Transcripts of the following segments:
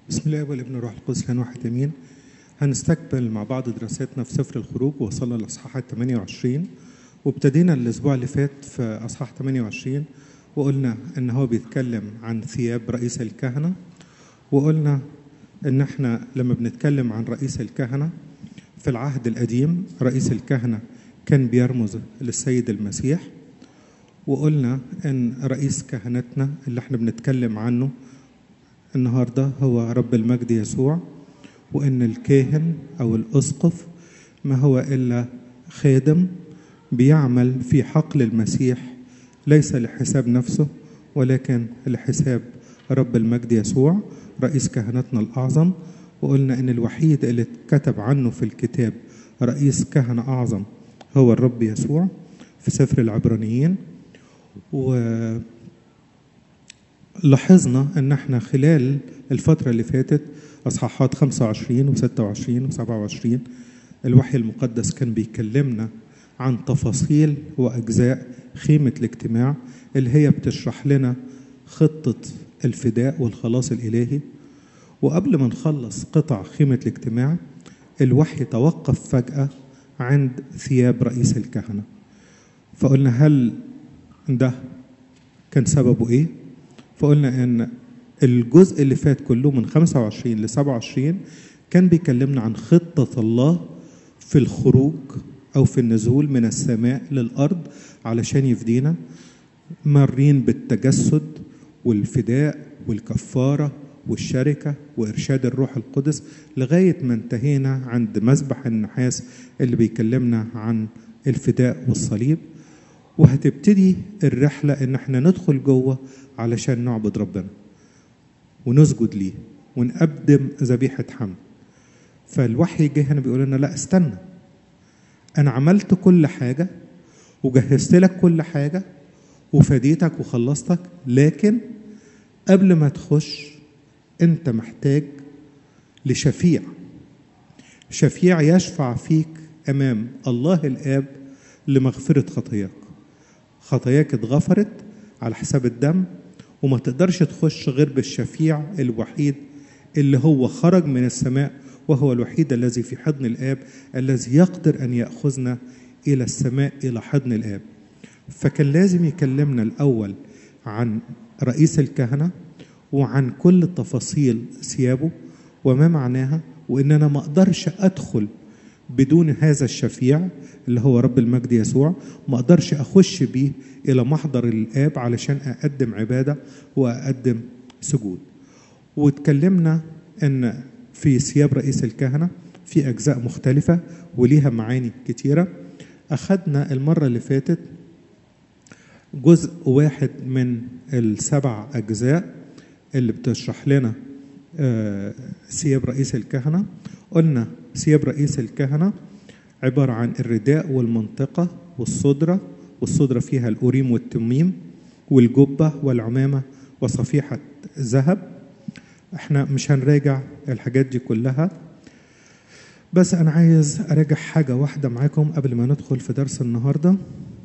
بسم الله والابن والروح القدس لان واحد امين هنستكمل مع بعض دراستنا في سفر الخروج وصلنا لاصحاح 28 وابتدينا الاسبوع اللي فات في اصحاح 28 وقلنا ان هو بيتكلم عن ثياب رئيس الكهنه وقلنا ان احنا لما بنتكلم عن رئيس الكهنه في العهد القديم رئيس الكهنه كان بيرمز للسيد المسيح وقلنا ان رئيس كهنتنا اللي احنا بنتكلم عنه النهارده هو رب المجد يسوع وان الكاهن او الاسقف ما هو الا خادم بيعمل في حقل المسيح ليس لحساب نفسه ولكن لحساب رب المجد يسوع رئيس كهنتنا الاعظم وقلنا ان الوحيد اللي اتكتب عنه في الكتاب رئيس كهنه اعظم هو الرب يسوع في سفر العبرانيين و لاحظنا ان احنا خلال الفتره اللي فاتت اصحاحات 25 و26 و27 الوحي المقدس كان بيكلمنا عن تفاصيل واجزاء خيمه الاجتماع اللي هي بتشرح لنا خطه الفداء والخلاص الالهي وقبل ما نخلص قطع خيمه الاجتماع الوحي توقف فجاه عند ثياب رئيس الكهنه فقلنا هل ده كان سببه ايه فقلنا ان الجزء اللي فات كله من 25 ل 27 كان بيكلمنا عن خطة الله في الخروج أو في النزول من السماء للأرض علشان يفدينا مارين بالتجسد والفداء والكفارة والشركة وإرشاد الروح القدس لغاية ما انتهينا عند مذبح النحاس اللي بيكلمنا عن الفداء والصليب وهتبتدي الرحلة إن احنا ندخل جوه علشان نعبد ربنا ونسجد ليه ونقدم ذبيحة حمد فالوحي جه هنا بيقول لنا لا استنى أنا عملت كل حاجة وجهزت لك كل حاجة وفديتك وخلصتك لكن قبل ما تخش أنت محتاج لشفيع شفيع يشفع فيك أمام الله الآب لمغفرة خطاياك خطاياك اتغفرت على حساب الدم وما تقدرش تخش غير بالشفيع الوحيد اللي هو خرج من السماء وهو الوحيد الذي في حضن الآب الذي يقدر أن يأخذنا إلى السماء إلى حضن الآب فكان لازم يكلمنا الأول عن رئيس الكهنة وعن كل تفاصيل ثيابه وما معناها وإن أنا ما أقدرش أدخل بدون هذا الشفيع اللي هو رب المجد يسوع ما اقدرش اخش بيه الى محضر الاب علشان اقدم عباده واقدم سجود واتكلمنا ان في ثياب رئيس الكهنه في اجزاء مختلفه وليها معاني كتيره اخذنا المره اللي فاتت جزء واحد من السبع اجزاء اللي بتشرح لنا ثياب رئيس الكهنه قلنا ثياب رئيس الكهنه عبارة عن الرداء والمنطقة والصدرة والصدرة فيها الأوريم والتميم والجبة والعمامة وصفيحة ذهب احنا مش هنراجع الحاجات دي كلها بس أنا عايز أراجع حاجة واحدة معاكم قبل ما ندخل في درس النهاردة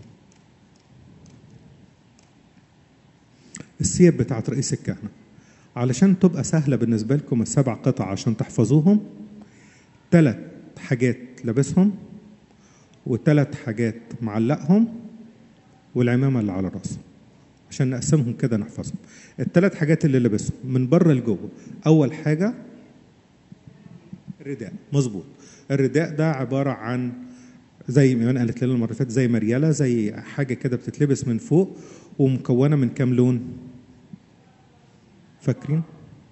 الثياب بتاعت رئيس الكهنة علشان تبقى سهلة بالنسبة لكم السبع قطع عشان تحفظوهم ثلاث حاجات لابسهم وثلاث حاجات معلقهم والعمامة اللي على راسه عشان نقسمهم كده نحفظهم الثلاث حاجات اللي لابسهم من بره لجوه أول حاجة الرداء مظبوط الرداء ده عبارة عن زي ما انا قالت لنا المره اللي فاتت زي مرياله زي حاجه كده بتتلبس من فوق ومكونه من كام لون فاكرين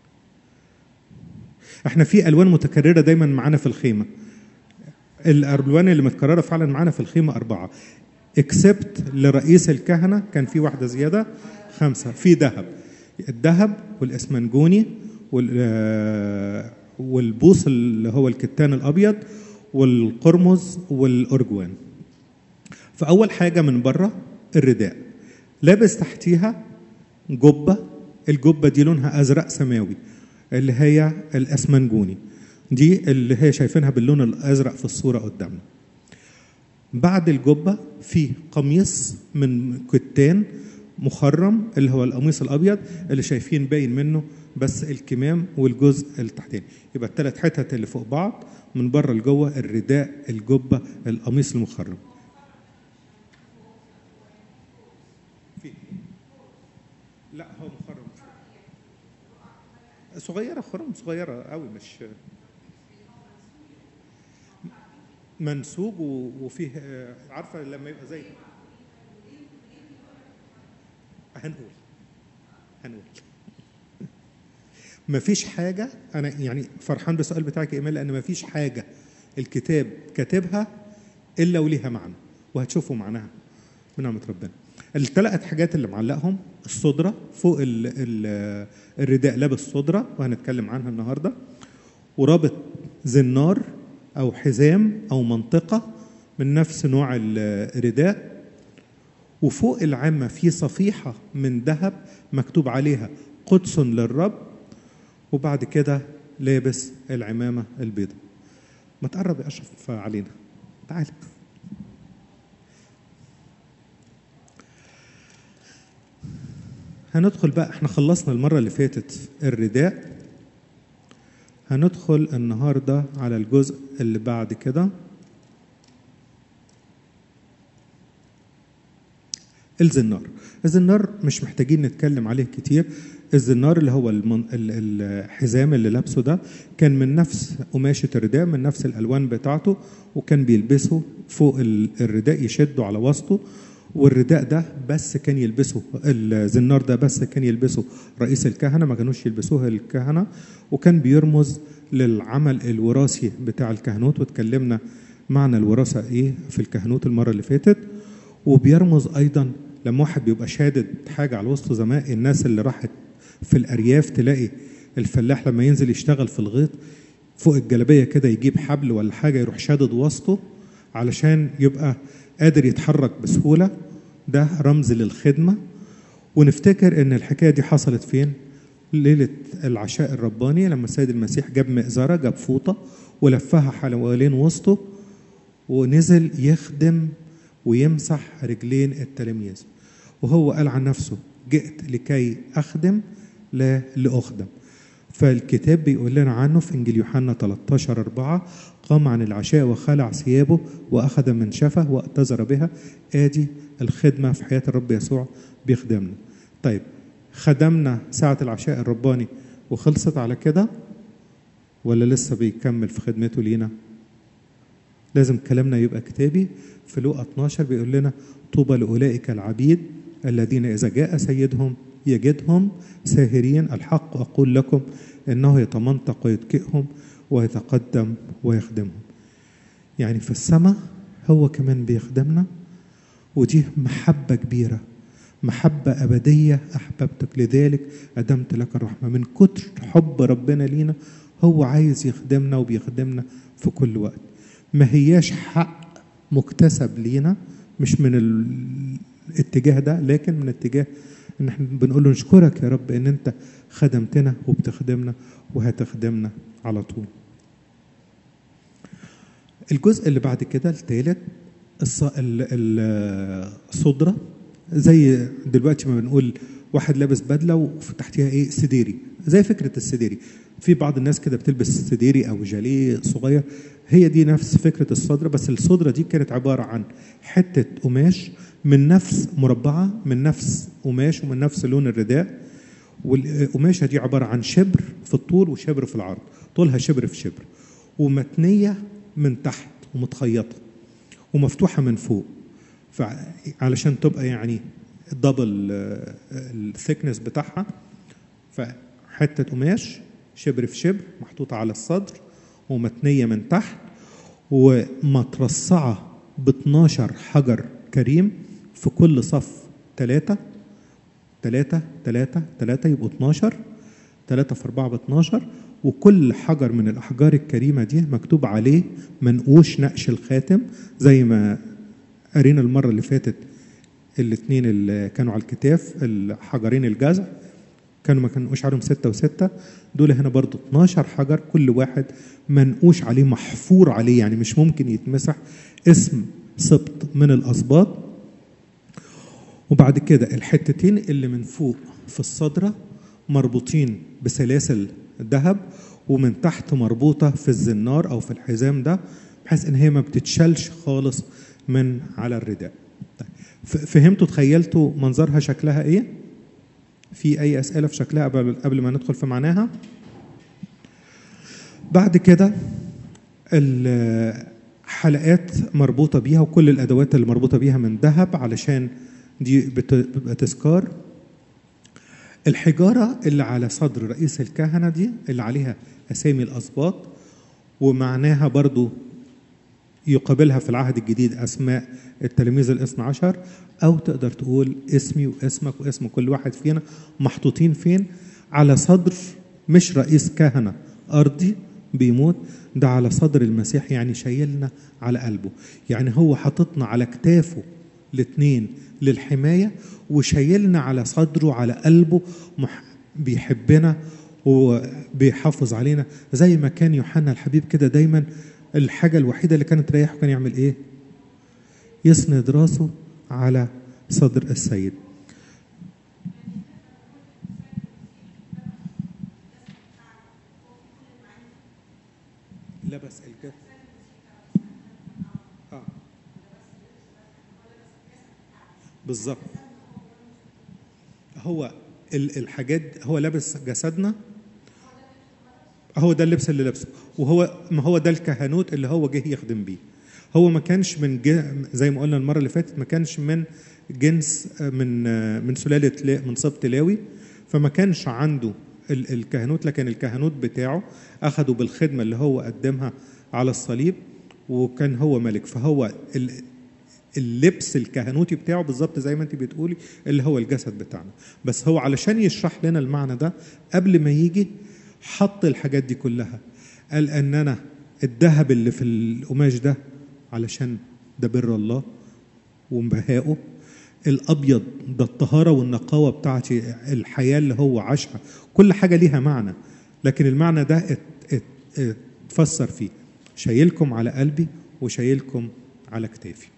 احنا في الوان متكرره دايما معانا في الخيمه الالوان اللي متكرره فعلا معانا في الخيمه اربعه اكسبت لرئيس الكهنه كان في واحده زياده خمسه في ذهب الذهب والاسمنجوني والبوص اللي هو الكتان الابيض والقرمز والارجوان فاول حاجه من بره الرداء لابس تحتيها جبه الجبه دي لونها ازرق سماوي اللي هي الاسمنجوني دي اللي هي شايفينها باللون الازرق في الصوره قدامنا بعد الجبه في قميص من كتان مخرم اللي هو القميص الابيض اللي شايفين باين منه بس الكمام والجزء التحتاني يبقى الثلاث حتت اللي فوق بعض من بره لجوه الرداء الجبه القميص المخرم في لا هو مخرم صغيره خرم صغيره قوي مش منسوج و- وفيه آه، عارفه لما يبقى زي هنقول هنقول مفيش حاجة أنا يعني فرحان بالسؤال بتاعك يا إيمان لأن مفيش حاجة الكتاب كاتبها إلا وليها معنى وهتشوفوا معناها من نعمة ربنا الثلاث حاجات اللي معلقهم الصدرة فوق ال ال الرداء لابس صدرة وهنتكلم عنها النهاردة ورابط زنار أو حزام أو منطقة من نفس نوع الرداء وفوق العامة في صفيحة من ذهب مكتوب عليها قدس للرب وبعد كده لابس العمامة البيضاء ما تقرب يا أشرف علينا تعال هندخل بقى احنا خلصنا المرة اللي فاتت الرداء هندخل النهاردة على الجزء اللي بعد كده الزنار الزنار مش محتاجين نتكلم عليه كتير الزنار اللي هو المن... ال- الحزام اللي لابسه ده كان من نفس قماشة الرداء من نفس الألوان بتاعته وكان بيلبسه فوق ال- الرداء يشده على وسطه والرداء ده بس كان يلبسه الزنار ده بس كان يلبسه رئيس الكهنة ما كانوش يلبسوه الكهنة وكان بيرمز للعمل الوراثي بتاع الكهنوت واتكلمنا معنى الوراثة ايه في الكهنوت المرة اللي فاتت وبيرمز ايضا لما واحد بيبقى شادد حاجه على وسطه زمان الناس اللي راحت في الارياف تلاقي الفلاح لما ينزل يشتغل في الغيط فوق الجلابيه كده يجيب حبل ولا حاجه يروح شادد وسطه علشان يبقى قادر يتحرك بسهوله ده رمز للخدمه ونفتكر ان الحكايه دي حصلت فين ليله العشاء الرباني لما السيد المسيح جاب مئزره جاب فوطه ولفها حوالين وسطه ونزل يخدم ويمسح رجلين التلاميذ وهو قال عن نفسه جئت لكي أخدم لا لأخدم فالكتاب بيقول لنا عنه في إنجيل يوحنا 13 4 قام عن العشاء وخلع ثيابه وأخذ من شفه واتزر بها آدي الخدمة في حياة الرب يسوع بيخدمنا طيب خدمنا ساعة العشاء الرباني وخلصت على كده ولا لسه بيكمل في خدمته لينا لازم كلامنا يبقى كتابي في لوقا 12 بيقول لنا طوبى لاولئك العبيد الذين اذا جاء سيدهم يجدهم ساهرين الحق اقول لكم انه يتمنطق ويتكئهم ويتقدم ويخدمهم يعني في السماء هو كمان بيخدمنا ودي محبه كبيره محبة أبدية أحببتك لذلك أدمت لك الرحمة من كتر حب ربنا لينا هو عايز يخدمنا وبيخدمنا في كل وقت ما هياش حق مكتسب لينا مش من الاتجاه ده لكن من اتجاه ان احنا بنقول له نشكرك يا رب ان انت خدمتنا وبتخدمنا وهتخدمنا على طول الجزء اللي بعد كده الثالث الصدرة زي دلوقتي ما بنقول واحد لابس بدله وفي تحتها ايه سديري زي فكره السديري في بعض الناس كده بتلبس سديري او جاليه صغير هي دي نفس فكره الصدره بس الصدره دي كانت عباره عن حته قماش من نفس مربعه من نفس قماش ومن نفس لون الرداء والقماشه دي عباره عن شبر في الطول وشبر في العرض طولها شبر في شبر ومتنيه من تحت ومتخيطه ومفتوحه من فوق علشان تبقى يعني دبل الثيكنس بتاعها فحته قماش شبر في شبر محطوطه على الصدر ومتنيه من تحت ومترصعه ب 12 حجر كريم في كل صف ثلاثة ثلاثة ثلاثة ثلاثة يبقوا 12 ثلاثة في أربعة ب 12 وكل حجر من الأحجار الكريمة دي مكتوب عليه منقوش نقش الخاتم زي ما قرينا المرة اللي فاتت الاثنين اللي كانوا على الكتاف الحجرين الجزع كانوا ما كانوش عليهم ستة وستة دول هنا برضو 12 حجر كل واحد منقوش عليه محفور عليه يعني مش ممكن يتمسح اسم سبط من الأسباط وبعد كده الحتتين اللي من فوق في الصدرة مربوطين بسلاسل ذهب ومن تحت مربوطة في الزنار أو في الحزام ده بحيث إن هي ما بتتشالش خالص من على الرداء طيب. فهمتوا تخيلتوا منظرها شكلها إيه؟ في أي أسئلة في شكلها قبل, قبل ما ندخل في معناها؟ بعد كده الحلقات مربوطة بيها وكل الأدوات اللي مربوطة بيها من ذهب علشان دي بتبقى تذكار الحجارة اللي على صدر رئيس الكهنة دي اللي عليها أسامي الأسباط ومعناها برضو يقابلها في العهد الجديد أسماء التلاميذ الاثنى عشر أو تقدر تقول اسمي واسمك واسم كل واحد فينا محطوطين فين على صدر مش رئيس كهنة أرضي بيموت ده على صدر المسيح يعني شايلنا على قلبه يعني هو حاططنا على كتافه الاثنين للحماية وشايلنا على صدره على قلبه بيحبنا وبيحافظ علينا زي ما كان يوحنا الحبيب كده دايما الحاجة الوحيدة اللي كانت تريحه كان يعمل ايه يسند راسه على صدر السيد لبس الجسد اه بالظبط هو الحاجات هو لابس جسدنا هو ده اللبس اللي لابسه وهو ما هو ده الكهنوت اللي هو جه يخدم بيه هو ما كانش من زي ما قلنا المره اللي فاتت ما كانش من جنس من من سلاله من سبط لاوي فما كانش عنده الكهنوت لكن الكهنوت بتاعه اخذوا بالخدمه اللي هو قدمها على الصليب وكان هو ملك فهو اللبس الكهنوتي بتاعه بالظبط زي ما انت بتقولي اللي هو الجسد بتاعنا بس هو علشان يشرح لنا المعنى ده قبل ما يجي حط الحاجات دي كلها قال ان انا الذهب اللي في القماش ده علشان ده بر الله وبهائه الابيض ده الطهاره والنقاوه بتاعتي الحياه اللي هو عاشها كل حاجه ليها معنى لكن المعنى ده ات ات اتفسر فيه شايلكم على قلبي وشايلكم على كتافي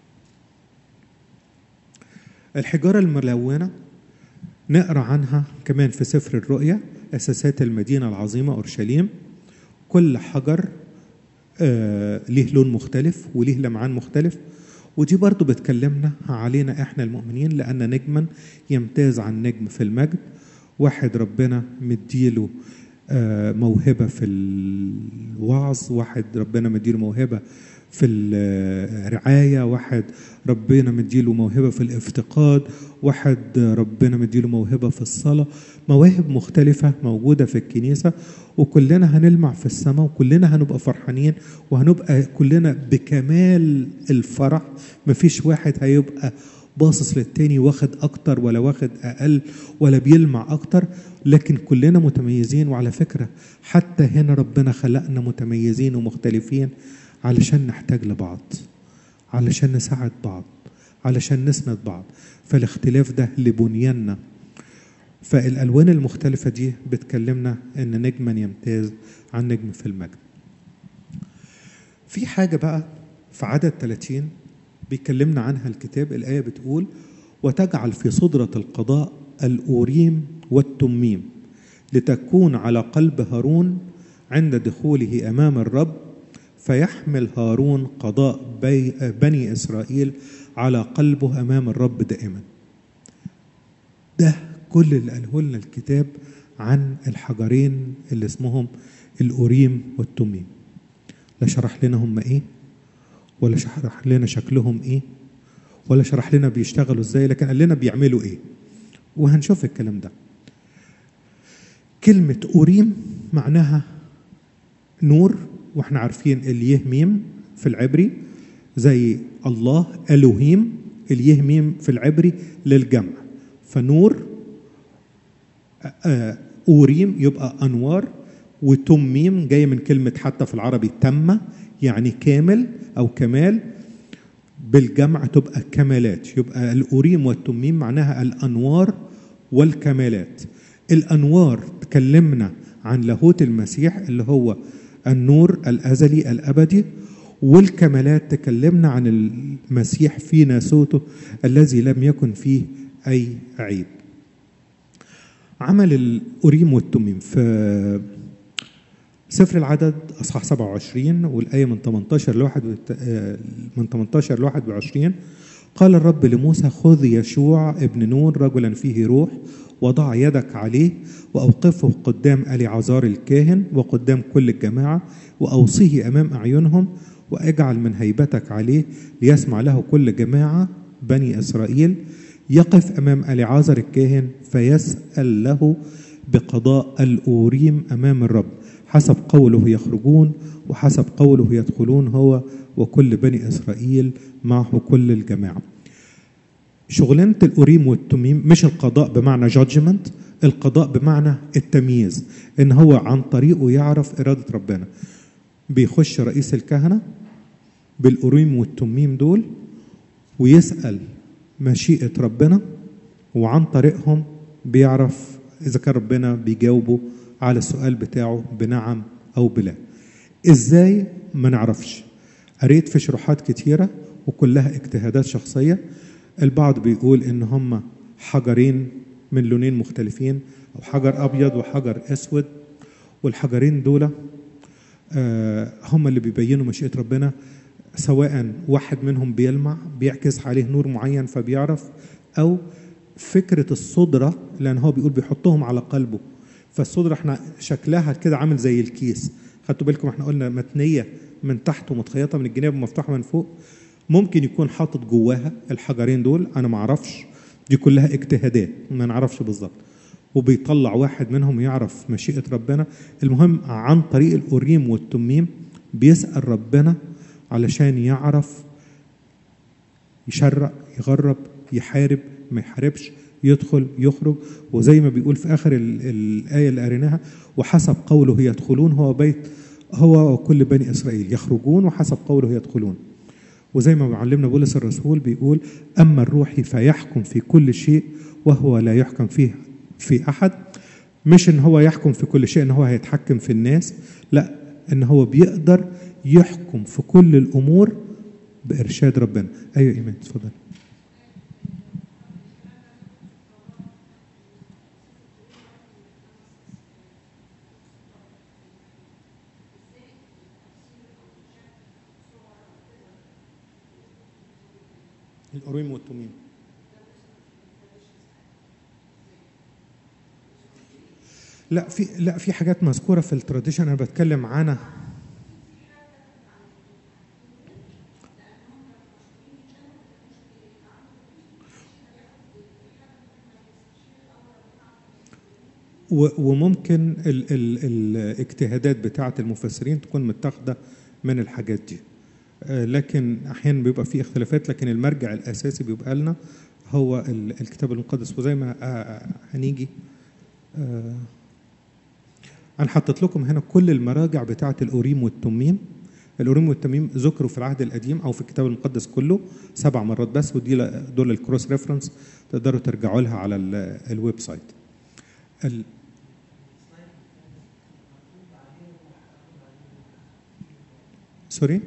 الحجاره الملونه نقرا عنها كمان في سفر الرؤيا اساسات المدينه العظيمه اورشليم كل حجر آه ليه لون مختلف وليه لمعان مختلف ودي برضو بتكلمنا علينا احنا المؤمنين لان نجما يمتاز عن نجم في المجد واحد ربنا مديله آه موهبه في الوعظ واحد ربنا مديله موهبه في الرعاية واحد ربنا مديله موهبة في الافتقاد واحد ربنا مديله موهبة في الصلاة مواهب مختلفة موجودة في الكنيسة وكلنا هنلمع في السماء وكلنا هنبقى فرحانين وهنبقى كلنا بكمال الفرح مفيش واحد هيبقى باصص للتاني واخد اكتر ولا واخد اقل ولا بيلمع اكتر لكن كلنا متميزين وعلى فكره حتى هنا ربنا خلقنا متميزين ومختلفين علشان نحتاج لبعض علشان نساعد بعض علشان نسند بعض فالاختلاف ده لبنياننا فالالوان المختلفه دي بتكلمنا ان نجما يمتاز عن نجم في المجد في حاجه بقى في عدد 30 بيكلمنا عنها الكتاب الايه بتقول وتجعل في صدره القضاء الاوريم والتميم لتكون على قلب هارون عند دخوله امام الرب فيحمل هارون قضاء بي بني اسرائيل على قلبه امام الرب دائما. ده كل اللي قاله لنا الكتاب عن الحجرين اللي اسمهم الاوريم والتميم. لا شرح لنا هم ايه ولا شرح لنا شكلهم ايه ولا شرح لنا بيشتغلوا ازاي لكن قال لنا بيعملوا ايه. وهنشوف الكلام ده. كلمة أوريم معناها نور واحنا عارفين اليه ميم في العبري زي الله الوهيم اليه ميم في العبري للجمع فنور اوريم يبقى انوار وتميم جايه من كلمه حتى في العربي تم يعني كامل او كمال بالجمع تبقى كمالات يبقى الاوريم والتميم معناها الانوار والكمالات الانوار تكلمنا عن لاهوت المسيح اللي هو النور الازلي الابدي والكمالات تكلمنا عن المسيح في ناسوته الذي لم يكن فيه أي عيب عمل الأوريم والتميم في سفر العدد اصحاح 27 والايه من 18 ل 1 من 18 ل 21 قال الرب لموسى خذ يشوع ابن نون رجلا فيه روح وضع يدك عليه واوقفه قدام الي عزار الكاهن وقدام كل الجماعه واوصيه امام اعينهم واجعل من هيبتك عليه ليسمع له كل جماعه بني اسرائيل يقف امام الي عازر الكاهن فيسال له بقضاء الاوريم امام الرب حسب قوله يخرجون وحسب قوله يدخلون هو وكل بني اسرائيل معه كل الجماعه. شغلانه الأوريم والتميم مش القضاء بمعنى جادجمنت القضاء بمعنى التمييز ان هو عن طريقه يعرف اراده ربنا. بيخش رئيس الكهنه بالأوريم والتميم دول ويسال مشيئه ربنا وعن طريقهم بيعرف اذا كان ربنا بيجاوبه على السؤال بتاعه بنعم او بلا ازاي ما نعرفش قريت في شروحات كتيره وكلها اجتهادات شخصيه البعض بيقول ان هم حجرين من لونين مختلفين او حجر ابيض وحجر اسود والحجرين دول هم اللي بيبينوا مشيئه ربنا سواء واحد منهم بيلمع بيعكس عليه نور معين فبيعرف او فكره الصدره لان هو بيقول بيحطهم على قلبه فالصدر احنا شكلها كده عامل زي الكيس خدتوا بالكم احنا قلنا متنيه من تحت ومتخيطه من الجناب ومفتوحه من فوق ممكن يكون حاطط جواها الحجرين دول انا ما اعرفش دي كلها اجتهادات ما نعرفش بالظبط وبيطلع واحد منهم يعرف مشيئه ربنا المهم عن طريق الاوريم والتميم بيسال ربنا علشان يعرف يشرق يغرب يحارب ما يحاربش يدخل يخرج وزي ما بيقول في اخر الايه اللي قريناها وحسب قوله يدخلون هو بيت هو وكل بني اسرائيل يخرجون وحسب قوله يدخلون وزي ما معلمنا بولس الرسول بيقول اما الروح فيحكم في كل شيء وهو لا يحكم فيه في احد مش ان هو يحكم في كل شيء ان هو هيتحكم في الناس لا ان هو بيقدر يحكم في كل الامور بارشاد ربنا ايوه ايمان اتفضل الأوريم والتميم لا في لا في حاجات مذكوره في التراديشن انا بتكلم عنها وممكن ال ال الاجتهادات بتاعه المفسرين تكون متاخده من الحاجات دي لكن احيانا بيبقى في اختلافات لكن المرجع الاساسي بيبقى لنا هو الكتاب المقدس وزي ما هنيجي انا حطيت لكم هنا كل المراجع بتاعه الاوريم والتميم الاوريم والتميم ذكروا في العهد القديم او في الكتاب المقدس كله سبع مرات بس ودي دول الكروس ريفرنس تقدروا ترجعوا لها على الويب سايت ال... سوري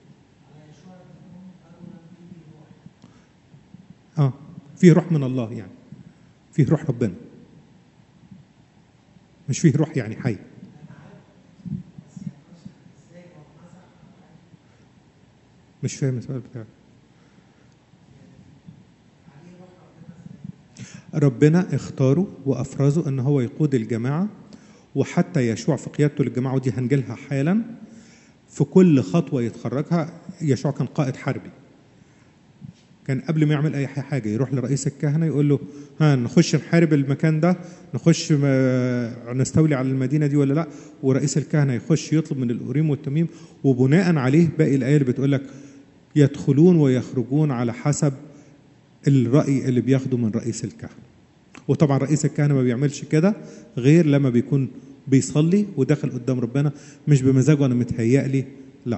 اه فيه روح من الله يعني فيه روح ربنا مش فيه روح يعني حي مش فاهم السؤال بتاعك ربنا اختاره وافرزه ان هو يقود الجماعه وحتى يشوع في قيادته للجماعه ودي هنجيلها حالا في كل خطوه يتخرجها يشوع كان قائد حربي كان قبل ما يعمل اي حاجه يروح لرئيس الكهنه يقول له ها نخش نحارب المكان ده نخش نستولي على المدينه دي ولا لا ورئيس الكهنه يخش يطلب من الأوريم والتميم وبناء عليه باقي الايه اللي بتقول لك يدخلون ويخرجون على حسب الراي اللي بياخده من رئيس الكهنه وطبعا رئيس الكهنه ما بيعملش كده غير لما بيكون بيصلي وداخل قدام ربنا مش بمزاجه انا متهيأ لي لا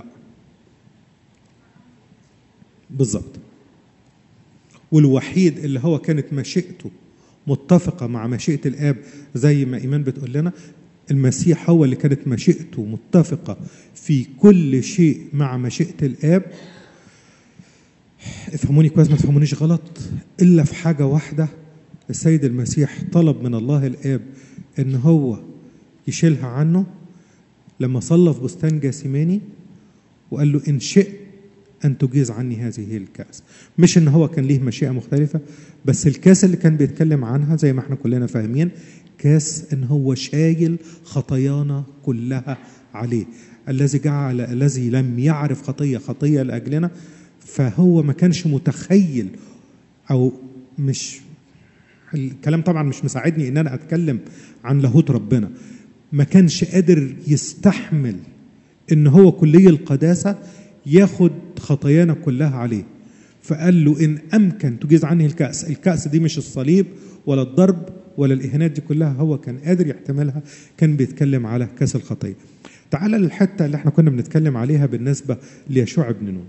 بالظبط والوحيد اللي هو كانت مشيئته متفقة مع مشيئة الآب زي ما إيمان بتقول لنا المسيح هو اللي كانت مشيئته متفقة في كل شيء مع مشيئة الآب افهموني كويس ما تفهمونيش غلط إلا في حاجة واحدة السيد المسيح طلب من الله الآب إن هو يشيلها عنه لما صلى في بستان جاسماني وقال له إن شئت أن تجيز عني هذه الكأس مش إن هو كان ليه مشيئة مختلفة بس الكاس اللي كان بيتكلم عنها زي ما احنا كلنا فاهمين كاس إن هو شايل خطايانا كلها عليه الذي جعل الذي لم يعرف خطية خطية لأجلنا فهو ما كانش متخيل أو مش الكلام طبعا مش مساعدني ان انا اتكلم عن لاهوت ربنا ما كانش قادر يستحمل ان هو كلي القداسه ياخد خطايانا كلها عليه فقال له ان امكن تجيز عني الكاس الكاس دي مش الصليب ولا الضرب ولا الاهانات دي كلها هو كان قادر يحتملها كان بيتكلم على كاس الخطيه تعال للحته اللي احنا كنا بنتكلم عليها بالنسبه ليشوع بن نون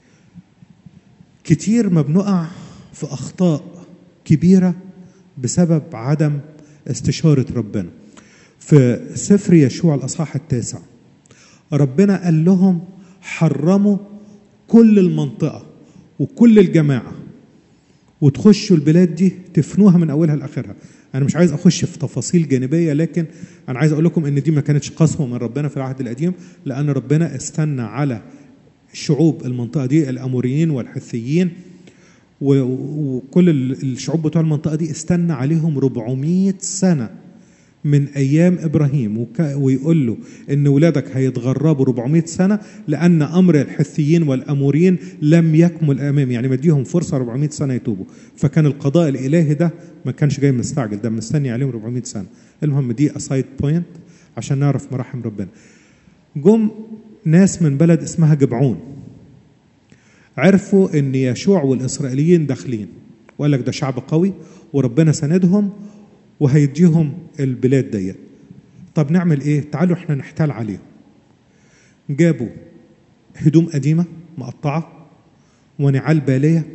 كتير ما بنقع في اخطاء كبيره بسبب عدم استشاره ربنا في سفر يشوع الاصحاح التاسع ربنا قال لهم حرموا كل المنطقه وكل الجماعه وتخشوا البلاد دي تفنوها من اولها لاخرها انا مش عايز اخش في تفاصيل جانبيه لكن انا عايز اقول لكم ان دي ما كانتش قسوه من ربنا في العهد القديم لان ربنا استنى على شعوب المنطقه دي الاموريين والحثيين وكل الشعوب بتوع المنطقه دي استنى عليهم 400 سنه من ايام ابراهيم وك... ويقول له ان ولادك هيتغربوا 400 سنه لان امر الحثيين والاموريين لم يكمل امام يعني مديهم فرصه 400 سنه يتوبوا فكان القضاء الالهي ده ما كانش جاي مستعجل ده مستني عليهم 400 سنه المهم دي اسايد بوينت عشان نعرف مراحم ربنا جم ناس من بلد اسمها جبعون عرفوا ان يشوع والاسرائيليين داخلين وقال لك ده شعب قوي وربنا ساندهم وهيديهم البلاد ديت طب نعمل ايه تعالوا احنا نحتال عليهم جابوا هدوم قديمه مقطعه ونعال باليه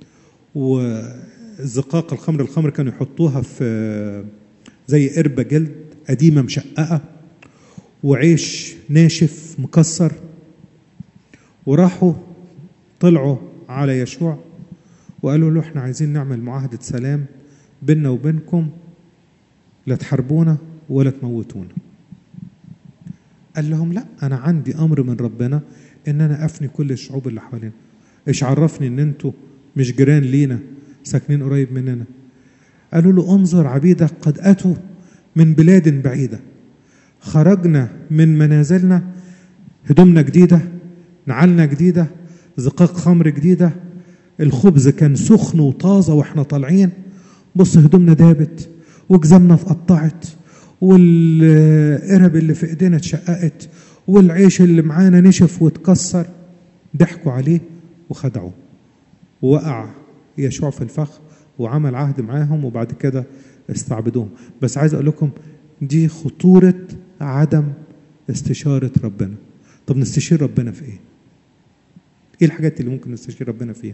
وزقاق الخمر الخمر كانوا يحطوها في زي قربه جلد قديمه مشققه وعيش ناشف مكسر وراحوا طلعوا على يشوع وقالوا له احنا عايزين نعمل معاهده سلام بيننا وبينكم لا تحاربونا ولا تموتونا قال لهم لا انا عندي امر من ربنا ان انا افني كل الشعوب اللي حوالينا ايش عرفني ان انتوا مش جيران لينا ساكنين قريب مننا قالوا له انظر عبيدك قد اتوا من بلاد بعيده خرجنا من منازلنا هدومنا جديده نعالنا جديده زقاق خمر جديده الخبز كان سخن وطازه واحنا طالعين بص هدومنا دابت وجزمنا اتقطعت والقرب اللي في ايدينا اتشققت والعيش اللي معانا نشف واتكسر ضحكوا عليه وخدعوه ووقع يشوع في الفخ وعمل عهد معاهم وبعد كده استعبدوهم بس عايز اقول لكم دي خطورة عدم استشارة ربنا طب نستشير ربنا في ايه ايه الحاجات اللي ممكن نستشير ربنا فيها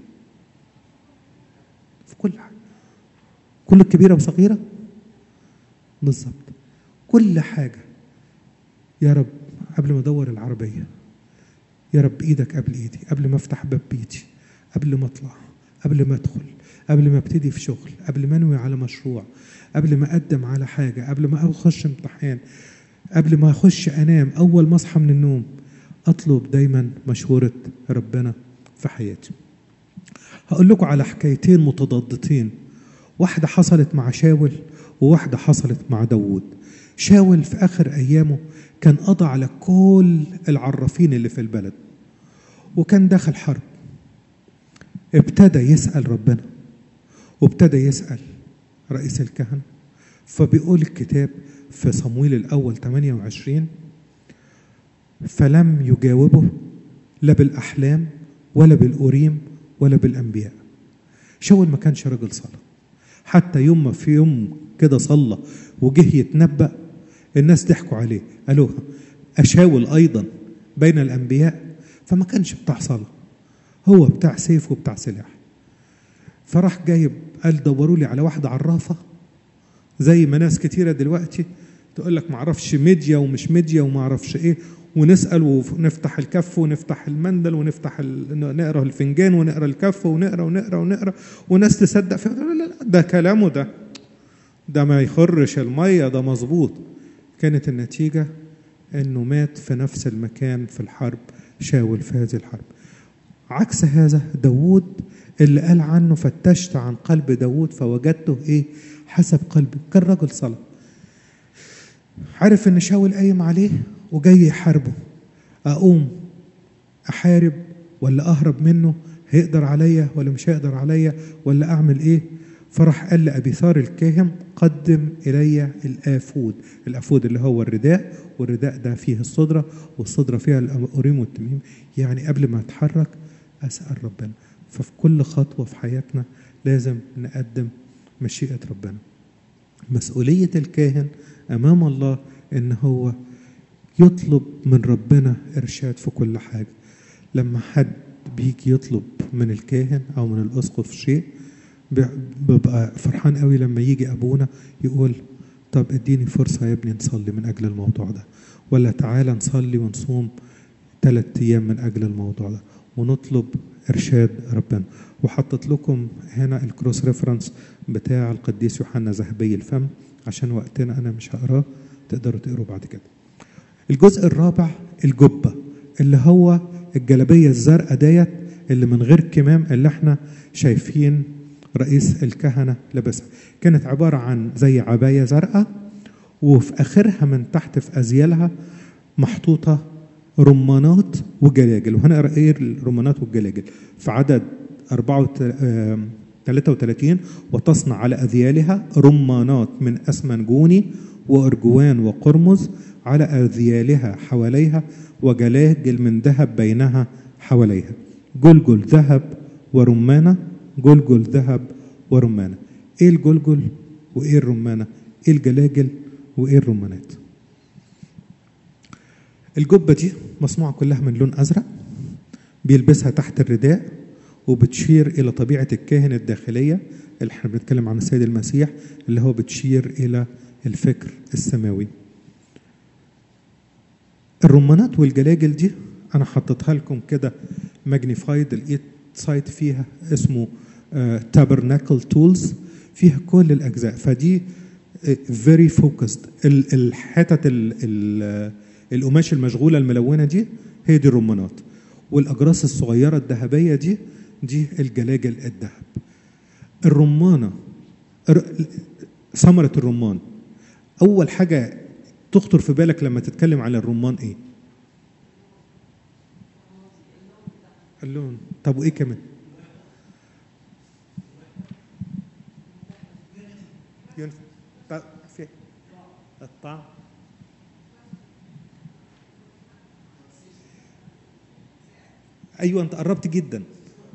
في كل حاجة كل كبيرة وصغيرة بالظبط كل حاجة يا رب قبل ما ادور العربية يا رب ايدك قبل ايدي قبل ما افتح باب بيتي قبل ما اطلع قبل ما ادخل قبل ما ابتدي في شغل قبل ما انوي على مشروع قبل ما اقدم على حاجة قبل ما اخش امتحان قبل ما اخش انام اول ما اصحى من النوم اطلب دايما مشورة ربنا في حياتي هقول لكم على حكايتين متضادتين واحدة حصلت مع شاول وواحدة حصلت مع داوود شاول في آخر أيامه كان قضى على كل العرافين اللي في البلد وكان داخل حرب ابتدى يسأل ربنا وابتدى يسأل رئيس الكهنة فبيقول الكتاب في صمويل الأول 28 فلم يجاوبه لا بالأحلام ولا بالأوريم ولا بالأنبياء شاول ما كانش راجل صلاة حتى يوم ما في يوم كده صلى وجه يتنبأ الناس ضحكوا عليه قالوا أشاول أيضا بين الأنبياء فما كانش بتاع صلاة هو بتاع سيف وبتاع سلاح فراح جايب قال دوروا لي على واحدة عرافة زي ما ناس كتيرة دلوقتي تقول لك معرفش ميديا ومش ميديا ومعرفش ايه ونسأل ونفتح الكف ونفتح المندل ونفتح ال... نقرا الفنجان ونقرا الكف ونقرا ونقرا ونقرا وناس تصدق في لا لا ده كلامه ده ده ما يخرش المية ده مظبوط كانت النتيجة انه مات في نفس المكان في الحرب شاول في هذه الحرب عكس هذا داوود اللي قال عنه فتشت عن قلب داوود فوجدته ايه حسب قلبي كان رجل صلاة عارف ان شاول قايم عليه وجاي يحاربه اقوم احارب ولا اهرب منه هيقدر عليا ولا مش هيقدر عليا ولا اعمل ايه فراح قال لابي ثار الكاهن قدم الي الافود الافود اللي هو الرداء والرداء ده فيه الصدره والصدره فيها الأوريم والتميم يعني قبل ما اتحرك اسال ربنا ففي كل خطوه في حياتنا لازم نقدم مشيئه ربنا مسؤوليه الكاهن امام الله ان هو يطلب من ربنا ارشاد في كل حاجه لما حد بيجي يطلب من الكاهن او من الاسقف شيء ببقى فرحان قوي لما يجي ابونا يقول طب اديني فرصه يا ابني نصلي من اجل الموضوع ده ولا تعالى نصلي ونصوم ثلاث ايام من اجل الموضوع ده ونطلب ارشاد ربنا وحطت لكم هنا الكروس ريفرنس بتاع القديس يوحنا ذهبي الفم عشان وقتنا انا مش هقراه تقدروا تقروا بعد كده الجزء الرابع الجبه اللي هو الجلابيه الزرقاء ديت اللي من غير كمام اللي احنا شايفين رئيس الكهنه لابسها كانت عباره عن زي عبايه زرقاء وفي اخرها من تحت في ازيالها محطوطه رمانات وجلاجل وهنقرا ايه الرمانات والجلاجل في عدد 33 وتصنع على اذيالها رمانات من اسمنجوني وارجوان وقرمز على اذيالها حواليها وجلاجل من ذهب بينها حواليها جلجل ذهب ورمانه جلجل ذهب ورمانه ايه الجلجل وايه الرمانه ايه الجلاجل وايه الرمانات الجبه دي مصنوعه كلها من لون ازرق بيلبسها تحت الرداء وبتشير الى طبيعه الكاهن الداخليه اللي احنا بنتكلم عن السيد المسيح اللي هو بتشير الى الفكر السماوي الرمانات والجلاجل دي انا حطيتها لكم كده ماجنيفايد لقيت سايت فيها اسمه تابرناكل تولز فيها كل الاجزاء فدي فيري فوكسد الحتت القماش المشغوله الملونه دي هي دي الرمانات والاجراس الصغيره الذهبيه دي دي الجلاجل الذهب الرمانه ثمره الرمان اول حاجه تخطر في بالك لما تتكلم عن الرمان ايه اللون طب وايه كمان في الطعم ايوه انت قربت جدا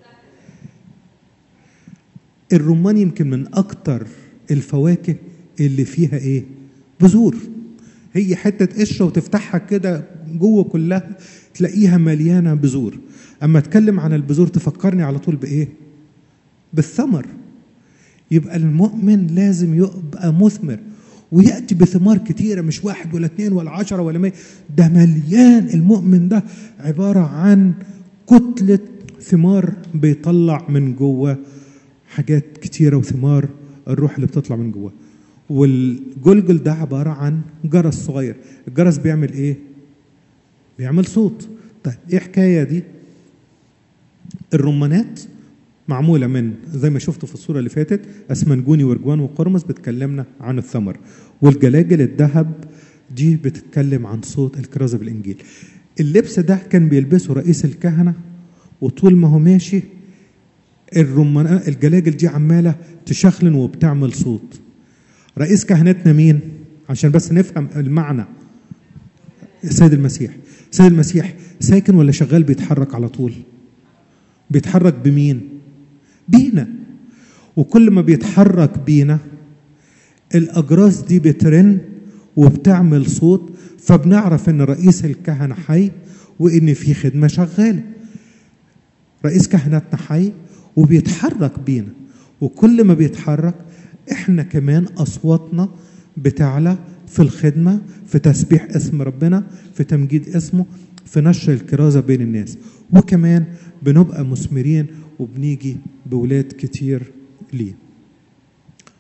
الرمان يمكن من اكتر الفواكه اللي فيها ايه بذور هي حته قشره وتفتحها كده جوه كلها تلاقيها مليانه بذور اما اتكلم عن البذور تفكرني على طول بايه بالثمر يبقى المؤمن لازم يبقى مثمر وياتي بثمار كتيره مش واحد ولا اثنين ولا عشرة ولا مية ده مليان المؤمن ده عباره عن كتله ثمار بيطلع من جوه حاجات كتيره وثمار الروح اللي بتطلع من جوه والجلجل ده عباره عن جرس صغير الجرس بيعمل ايه بيعمل صوت طيب ايه حكايه دي الرمانات معمولة من زي ما شفتوا في الصورة اللي فاتت أسمنجوني ورجوان وقرمز بتكلمنا عن الثمر والجلاجل الذهب دي بتتكلم عن صوت الكرازة بالإنجيل اللبس ده كان بيلبسه رئيس الكهنة وطول ما هو ماشي الرمان الجلاجل دي عمالة تشخلن وبتعمل صوت رئيس كهنتنا مين عشان بس نفهم المعنى السيد المسيح السيد المسيح ساكن ولا شغال بيتحرك على طول بيتحرك بمين بينا وكل ما بيتحرك بينا الاجراس دي بترن وبتعمل صوت فبنعرف ان رئيس الكهنه حي وان في خدمه شغاله رئيس كهنتنا حي وبيتحرك بينا وكل ما بيتحرك احنا كمان اصواتنا بتعلى في الخدمه في تسبيح اسم ربنا في تمجيد اسمه في نشر الكرازه بين الناس وكمان بنبقى مثمرين وبنيجي بولاد كتير ليه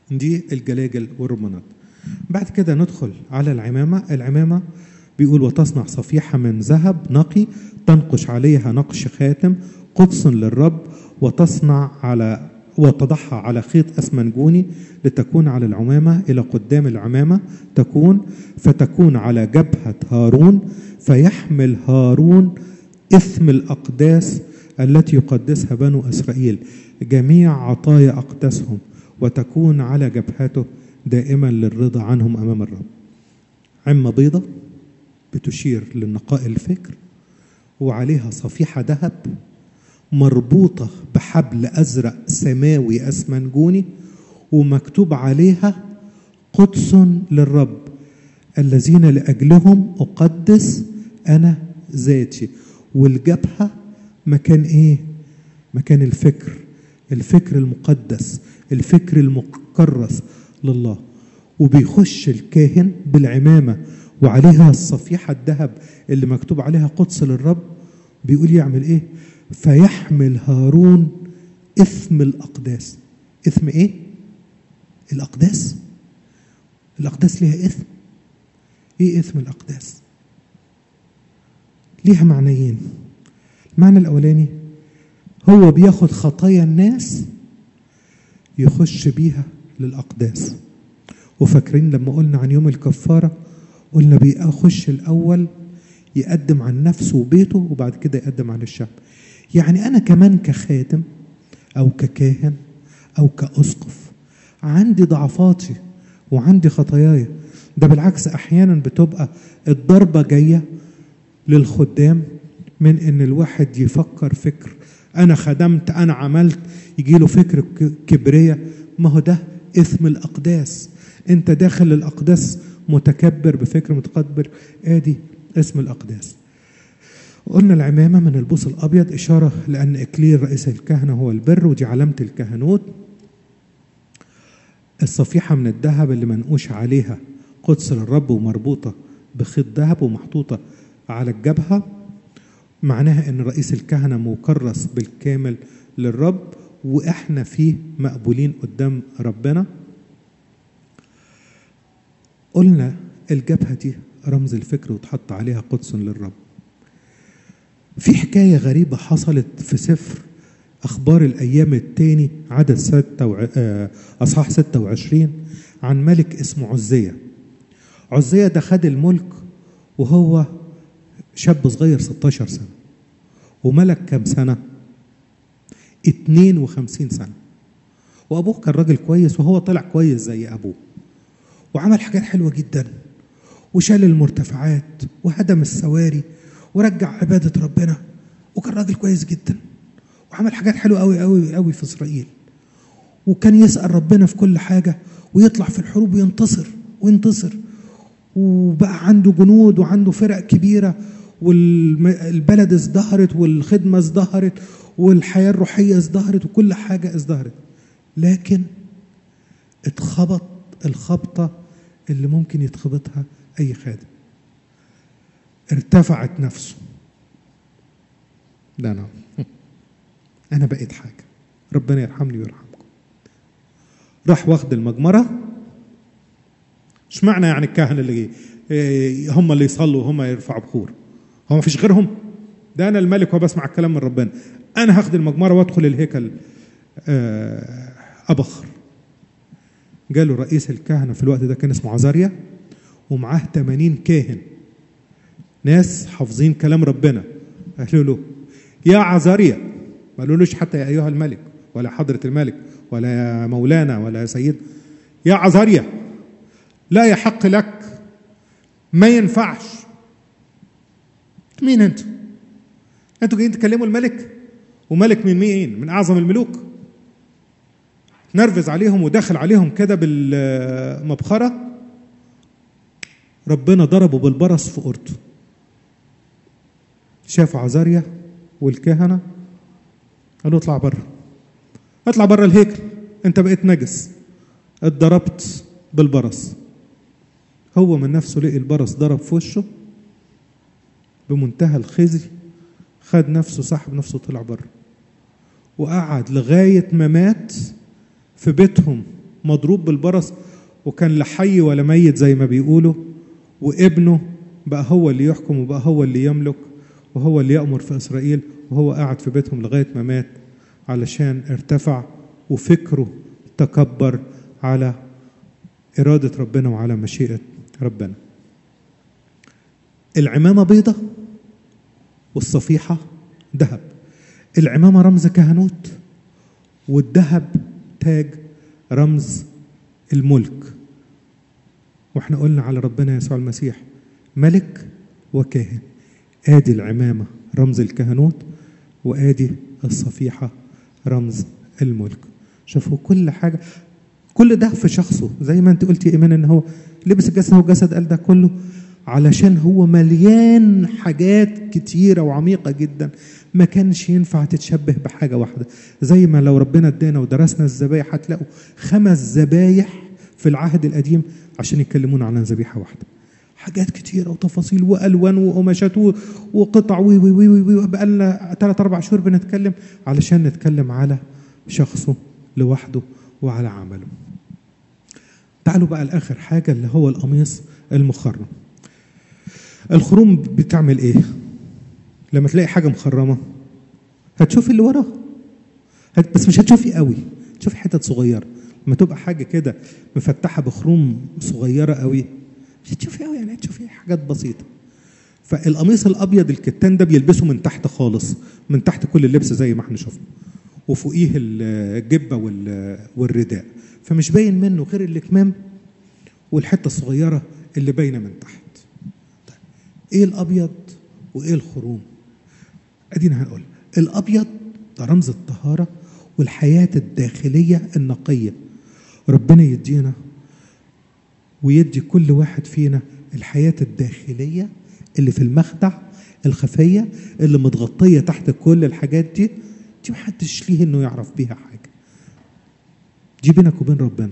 دي الجلاجل والرمانات بعد كده ندخل على العمامة العمامة بيقول وتصنع صفيحة من ذهب نقي تنقش عليها نقش خاتم قدس للرب وتصنع على وتضعها على خيط أسمنجوني لتكون على العمامة إلى قدام العمامة تكون فتكون على جبهة هارون فيحمل هارون إثم الأقداس التي يقدسها بنو إسرائيل جميع عطايا أقداسهم وتكون على جبهته دائما للرضا عنهم أمام الرب عمة بيضة بتشير للنقاء الفكر وعليها صفيحة ذهب مربوطة بحبل أزرق سماوي أسمنجوني ومكتوب عليها قدس للرب الذين لأجلهم أقدس أنا ذاتي والجبهة مكان إيه؟ مكان الفكر الفكر المقدس الفكر المكرس لله وبيخش الكاهن بالعمامة وعليها الصفيحة الذهب اللي مكتوب عليها قدس للرب بيقول يعمل ايه فيحمل هارون اثم الاقداس اثم ايه الاقداس الاقداس ليها اثم ايه اثم الاقداس ليها معنيين المعنى الاولاني هو بياخد خطايا الناس يخش بيها للاقداس وفاكرين لما قلنا عن يوم الكفاره قلنا بيخش الاول يقدم عن نفسه وبيته وبعد كده يقدم عن الشعب يعني انا كمان كخادم او ككاهن او كاسقف عندي ضعفاتي وعندي خطاياي ده بالعكس احيانا بتبقى الضربه جايه للخدام من ان الواحد يفكر فكر انا خدمت انا عملت يجي له فكر كبريه ما هو ده اثم الاقداس انت داخل الاقداس متكبر بفكر متكبر ادي اسم الاقداس قلنا العمامة من البوص الأبيض إشارة لأن إكليل رئيس الكهنة هو البر ودي علامة الكهنوت الصفيحة من الذهب اللي منقوش عليها قدس للرب ومربوطة بخيط ذهب ومحطوطة على الجبهة معناها ان رئيس الكهنة مكرس بالكامل للرب واحنا فيه مقبولين قدام ربنا قلنا الجبهة دي رمز الفكر وتحط عليها قدس للرب في حكاية غريبة حصلت في سفر أخبار الأيام التاني عدد ستة وع... أصحاح 26 عن ملك اسمه عزية عزية ده خد الملك وهو شاب صغير 16 سنة وملك كم سنة 52 سنة وأبوه كان راجل كويس وهو طلع كويس زي أبوه وعمل حاجات حلوة جدا وشال المرتفعات وهدم السواري ورجع عبادة ربنا وكان راجل كويس جدا وعمل حاجات حلوة قوي قوي قوي في إسرائيل وكان يسأل ربنا في كل حاجة ويطلع في الحروب وينتصر وينتصر وبقى عنده جنود وعنده فرق كبيرة والبلد ازدهرت والخدمة ازدهرت والحياة الروحية ازدهرت وكل حاجة ازدهرت لكن اتخبط الخبطة اللي ممكن يتخبطها أي خادم ارتفعت نفسه ده أنا أنا بقيت حاجة ربنا يرحمني ويرحمكم راح واخد المجمرة مش معنى يعني الكهنة اللي هم اللي يصلوا وهم يرفعوا بخور هو ما فيش غيرهم ده أنا الملك وبسمع الكلام من ربنا أنا هاخد المجمرة وأدخل الهيكل أبخر جاله رئيس الكهنة في الوقت ده كان اسمه عزاريا ومعاه 80 كاهن ناس حافظين كلام ربنا قالوا له يا عزاريا ما قالولوش حتى يا أيها الملك ولا حضرة الملك ولا يا مولانا ولا يا سيد يا عزاريا لا يحق لك ما ينفعش مين انتوا انتوا جايين تكلموا الملك وملك من مين من اعظم الملوك نرفز عليهم ودخل عليهم كده بالمبخرة ربنا ضربه بالبرص في أورته شافوا عزاريا والكهنة قالوا اطلع بره اطلع بره الهيكل انت بقيت نجس اتضربت بالبرص هو من نفسه لقي البرص ضرب في وشه بمنتهى الخزي خد نفسه سحب نفسه طلع بره وقعد لغاية ما مات في بيتهم مضروب بالبرص وكان لا حي ولا ميت زي ما بيقولوا وابنه بقى هو اللي يحكم وبقى هو اللي يملك وهو اللي يأمر في إسرائيل وهو قاعد في بيتهم لغاية ما مات علشان ارتفع وفكره تكبر على إرادة ربنا وعلى مشيئة ربنا العمامة بيضة والصفيحة ذهب العمامة رمز كهنوت والذهب تاج رمز الملك واحنا قلنا على ربنا يسوع المسيح ملك وكاهن ادي العمامة رمز الكهنوت وادي الصفيحة رمز الملك شوفوا كل حاجة كل ده في شخصه زي ما انت قلت يا ايمان ان هو لبس الجسد هو جسد قال ده كله علشان هو مليان حاجات كتيرة وعميقة جدا ما كانش ينفع تتشبه بحاجة واحدة زي ما لو ربنا ادانا ودرسنا الذبايح هتلاقوا خمس ذبايح في العهد القديم عشان يتكلمونا عن ذبيحة واحدة حاجات كتيرة وتفاصيل وألوان وقماشات وقطع وي وي وي وي, وي بقالنا ثلاث أربع شهور بنتكلم علشان نتكلم على شخصه لوحده وعلى عمله تعالوا بقى لآخر حاجة اللي هو القميص المخرم الخروم بتعمل ايه لما تلاقي حاجة مخرمة هتشوفي اللي وراها هت بس مش هتشوفي قوي تشوفي حتت صغيرة لما تبقى حاجة كده مفتحة بخروم صغيرة قوي مش هتشوفي قوي يعني هتشوفي حاجات بسيطة فالقميص الابيض الكتان ده بيلبسه من تحت خالص من تحت كل اللبس زي ما احنا شفنا وفوقيه الجبه والرداء فمش باين منه غير الكمام والحته الصغيره اللي باينه من تحت طيب ايه الابيض وايه الخروم ادينا هنقول الابيض ده رمز الطهاره والحياه الداخليه النقيه ربنا يدينا ويدي كل واحد فينا الحياه الداخليه اللي في المخدع الخفيه اللي متغطيه تحت كل الحاجات دي دي محدش ليه انه يعرف بيها حاجه دي بينك وبين ربنا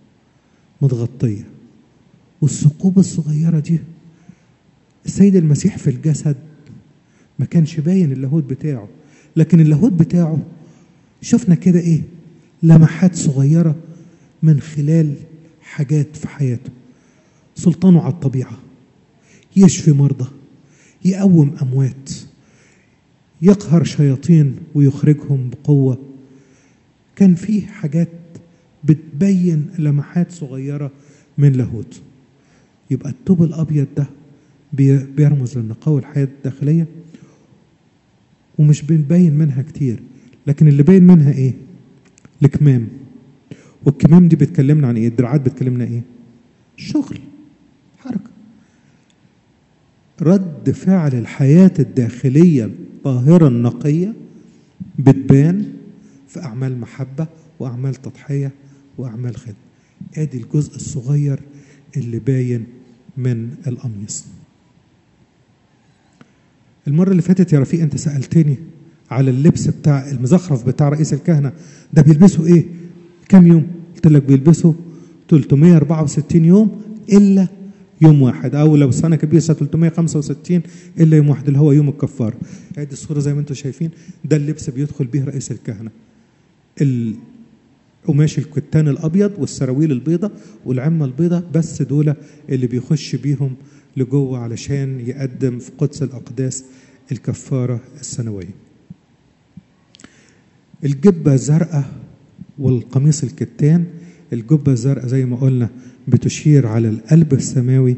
متغطيه والثقوب الصغيره دي السيد المسيح في الجسد ما كانش باين اللاهوت بتاعه لكن اللاهوت بتاعه شفنا كده ايه لمحات صغيره من خلال حاجات في حياته سلطانه على الطبيعه يشفي مرضى يقوم اموات يقهر شياطين ويخرجهم بقوه كان في حاجات بتبين لمحات صغيره من لاهوت يبقى الثوب الابيض ده بيرمز للنقاوه الحياه الداخليه ومش بنبين منها كتير لكن اللي باين منها ايه الكمام والكمام دي بتكلمنا عن ايه الدراعات بتكلمنا ايه الشغل حركه رد فعل الحياة الداخلية الطاهرة النقية بتبان في أعمال محبة وأعمال تضحية وأعمال خدمة آدي الجزء الصغير اللي باين من القميص المرة اللي فاتت يا رفيق أنت سألتني على اللبس بتاع المزخرف بتاع رئيس الكهنة ده بيلبسوا إيه؟ كم يوم؟ قلت لك بيلبسوا 364 يوم إلا يوم واحد او لو السنه كبيره 365 الا يوم واحد اللي هو يوم الكفاره ادي الصوره زي ما انتم شايفين ده اللبس بيدخل به رئيس الكهنه القماش الكتان الابيض والسراويل البيضاء والعمه البيضاء بس دول اللي بيخش بيهم لجوه علشان يقدم في قدس الاقداس الكفاره السنويه الجبه الزرقاء والقميص الكتان الجبه الزرقاء زي ما قلنا بتشير على القلب السماوي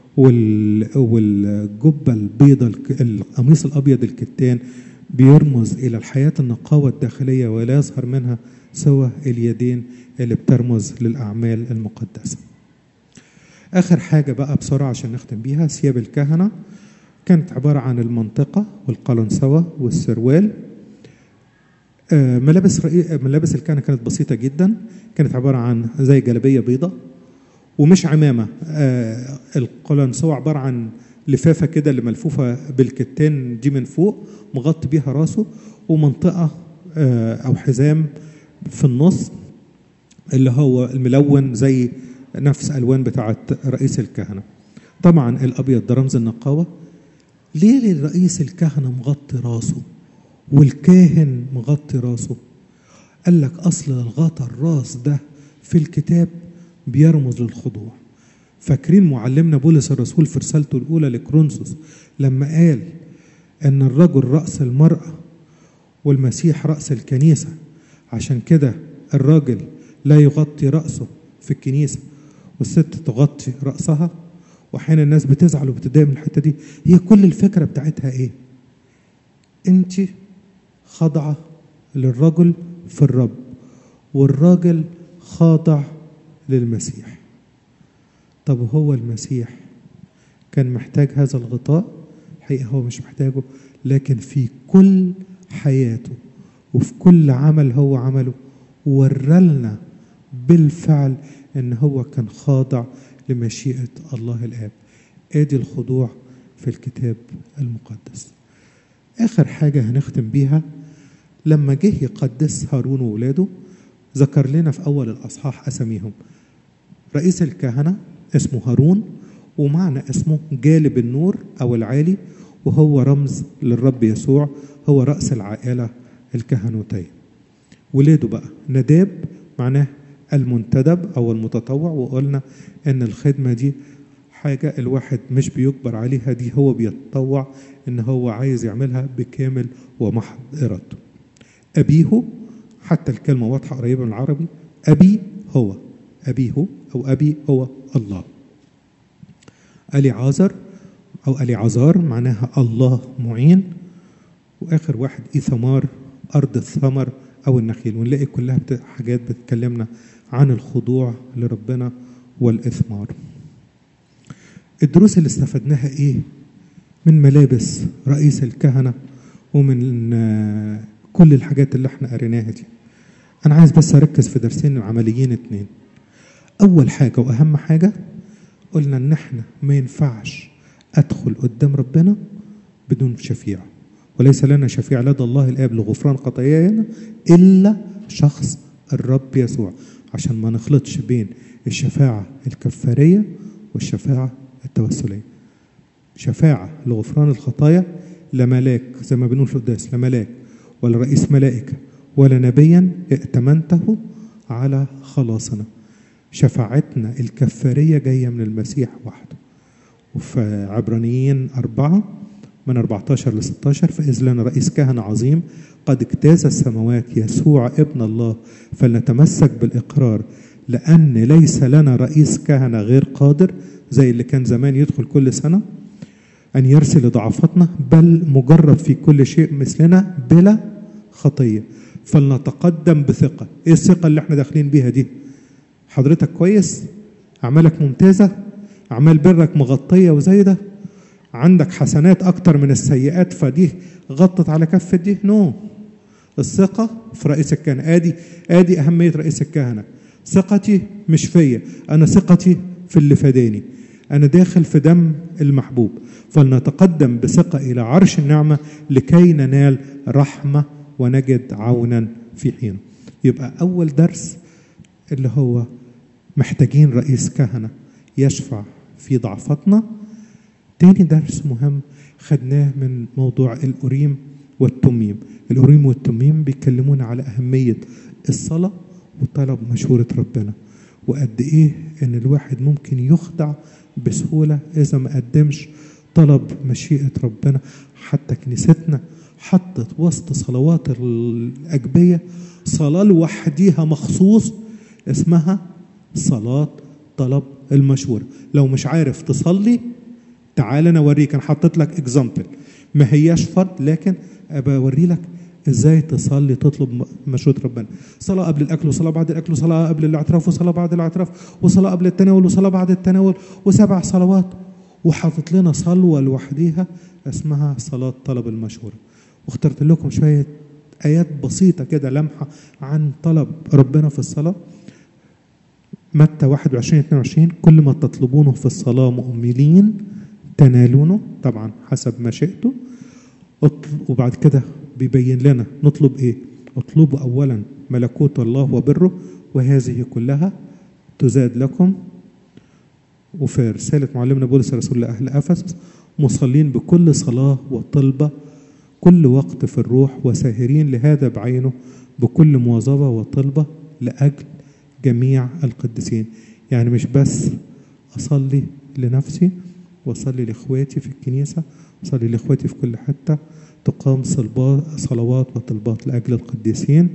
والجبه البيضاء القميص الابيض الكتان بيرمز الى الحياه النقاوه الداخليه ولا يظهر منها سوى اليدين اللي بترمز للاعمال المقدسه. اخر حاجه بقى بسرعه عشان نختم بيها ثياب الكهنه كانت عباره عن المنطقه والقلنسوه والسروال ملابس رئي... ملابس الكهنه كانت بسيطه جدا كانت عباره عن زي جلابيه بيضاء ومش عمامه آه القلنسوه عباره عن لفافه كده اللي ملفوفه بالكتان دي من فوق مغطي بيها راسه ومنطقه آه او حزام في النص اللي هو الملون زي نفس الوان بتاعه رئيس الكهنه طبعا الابيض ده رمز النقاوه ليه رئيس الكهنه مغطي راسه والكاهن مغطي راسه قال لك اصل الغطا الراس ده في الكتاب بيرمز للخضوع فاكرين معلمنا بولس الرسول في رسالته الأولى لكرونسوس لما قال أن الرجل رأس المرأة والمسيح رأس الكنيسة عشان كده الراجل لا يغطي رأسه في الكنيسة والست تغطي رأسها وأحيانا الناس بتزعل وبتضايق من الحتة دي هي كل الفكرة بتاعتها إيه؟ أنت خاضعة للرجل في الرب والراجل خاضع للمسيح طب هو المسيح كان محتاج هذا الغطاء حقيقة هو مش محتاجه لكن في كل حياته وفي كل عمل هو عمله ورلنا بالفعل ان هو كان خاضع لمشيئة الله الآب ادي الخضوع في الكتاب المقدس آخر حاجة هنختم بيها لما جه يقدس هارون وولاده ذكر لنا في أول الأصحاح أساميهم رئيس الكهنة اسمه هارون ومعنى اسمه جالب النور أو العالي وهو رمز للرب يسوع هو رأس العائلة الكهنوتية ولاده بقى نداب معناه المنتدب أو المتطوع وقلنا إن الخدمة دي حاجة الواحد مش بيجبر عليها دي هو بيتطوع إن هو عايز يعملها بكامل ومحض إرادته أبيه حتى الكلمة واضحة قريبة من العربي أبي هو أبيه أو أبي هو الله ألي عازر أو ألي عزار معناها الله معين وآخر واحد إيثمار أرض الثمر أو النخيل ونلاقي كلها حاجات بتكلمنا عن الخضوع لربنا والإثمار الدروس اللي استفدناها إيه من ملابس رئيس الكهنة ومن كل الحاجات اللي احنا قريناها دي أنا عايز بس أركز في درسين عمليين اتنين أول حاجة وأهم حاجة قلنا إن احنا ما ينفعش أدخل قدام ربنا بدون شفيع وليس لنا شفيع لدى الله الآب لغفران خطايانا إلا شخص الرب يسوع عشان ما نخلطش بين الشفاعة الكفارية والشفاعة التوسلية شفاعة لغفران الخطايا لا ملاك زي ما بنقول في القداس لا ملاك ولا رئيس ملائكة ولا نبيا ائتمنته على خلاصنا شفاعتنا الكفارية جاية من المسيح وحده وفي عبرانيين أربعة من 14 ل 16 فإذ لنا رئيس كهنة عظيم قد اجتاز السماوات يسوع ابن الله فلنتمسك بالإقرار لأن ليس لنا رئيس كهنة غير قادر زي اللي كان زمان يدخل كل سنة أن يرسل ضعفتنا بل مجرب في كل شيء مثلنا بلا خطية فلنتقدم بثقة إيه الثقة اللي احنا داخلين بيها دي حضرتك كويس أعمالك ممتازة أعمال برك مغطية وزايدة عندك حسنات أكتر من السيئات فدي غطت على كفة دي نو الثقة في رئيس الكهنة آدي آدي أهمية رئيس الكهنة ثقتي مش فيا أنا ثقتي في اللي فداني أنا داخل في دم المحبوب فلنتقدم بثقة إلى عرش النعمة لكي ننال رحمة ونجد عونا في حينه يبقى أول درس اللي هو محتاجين رئيس كهنة يشفع في ضعفتنا تاني درس مهم خدناه من موضوع الأوريم والتميم الأوريم والتميم بيكلمونا على أهمية الصلاة وطلب مشورة ربنا وقد إيه إن الواحد ممكن يخدع بسهولة إذا ما قدمش طلب مشيئة ربنا حتى كنيستنا حطت وسط صلوات الأجبية صلاة لوحديها مخصوص اسمها صلاة طلب المشورة لو مش عارف تصلي تعال انا اوريك انا حطيت لك اكزامبل ما هياش فرض لكن ابقى اوري لك ازاي تصلي تطلب مشورة ربنا صلاة قبل الاكل وصلاة بعد الاكل وصلاة قبل الاعتراف وصلاة بعد الاعتراف وصلاة قبل التناول وصلاة بعد التناول وسبع صلوات وحاطط لنا صلوة لوحديها اسمها صلاة طلب المشورة واخترت لكم شوية آيات بسيطة كده لمحة عن طلب ربنا في الصلاة متى 21 22 كل ما تطلبونه في الصلاة مؤملين تنالونه طبعا حسب مشيئته وبعد كده بيبين لنا نطلب ايه اطلبوا اولا ملكوت الله وبره وهذه كلها تزاد لكم وفي رسالة معلمنا بولس الرسول لأهل أفسس مصلين بكل صلاة وطلبة كل وقت في الروح وساهرين لهذا بعينه بكل مواظبة وطلبة لأجل جميع القديسين يعني مش بس أصلي لنفسي وأصلي لإخواتي في الكنيسة أصلي لإخواتي في كل حتة تقام صلوات وطلبات لأجل القديسين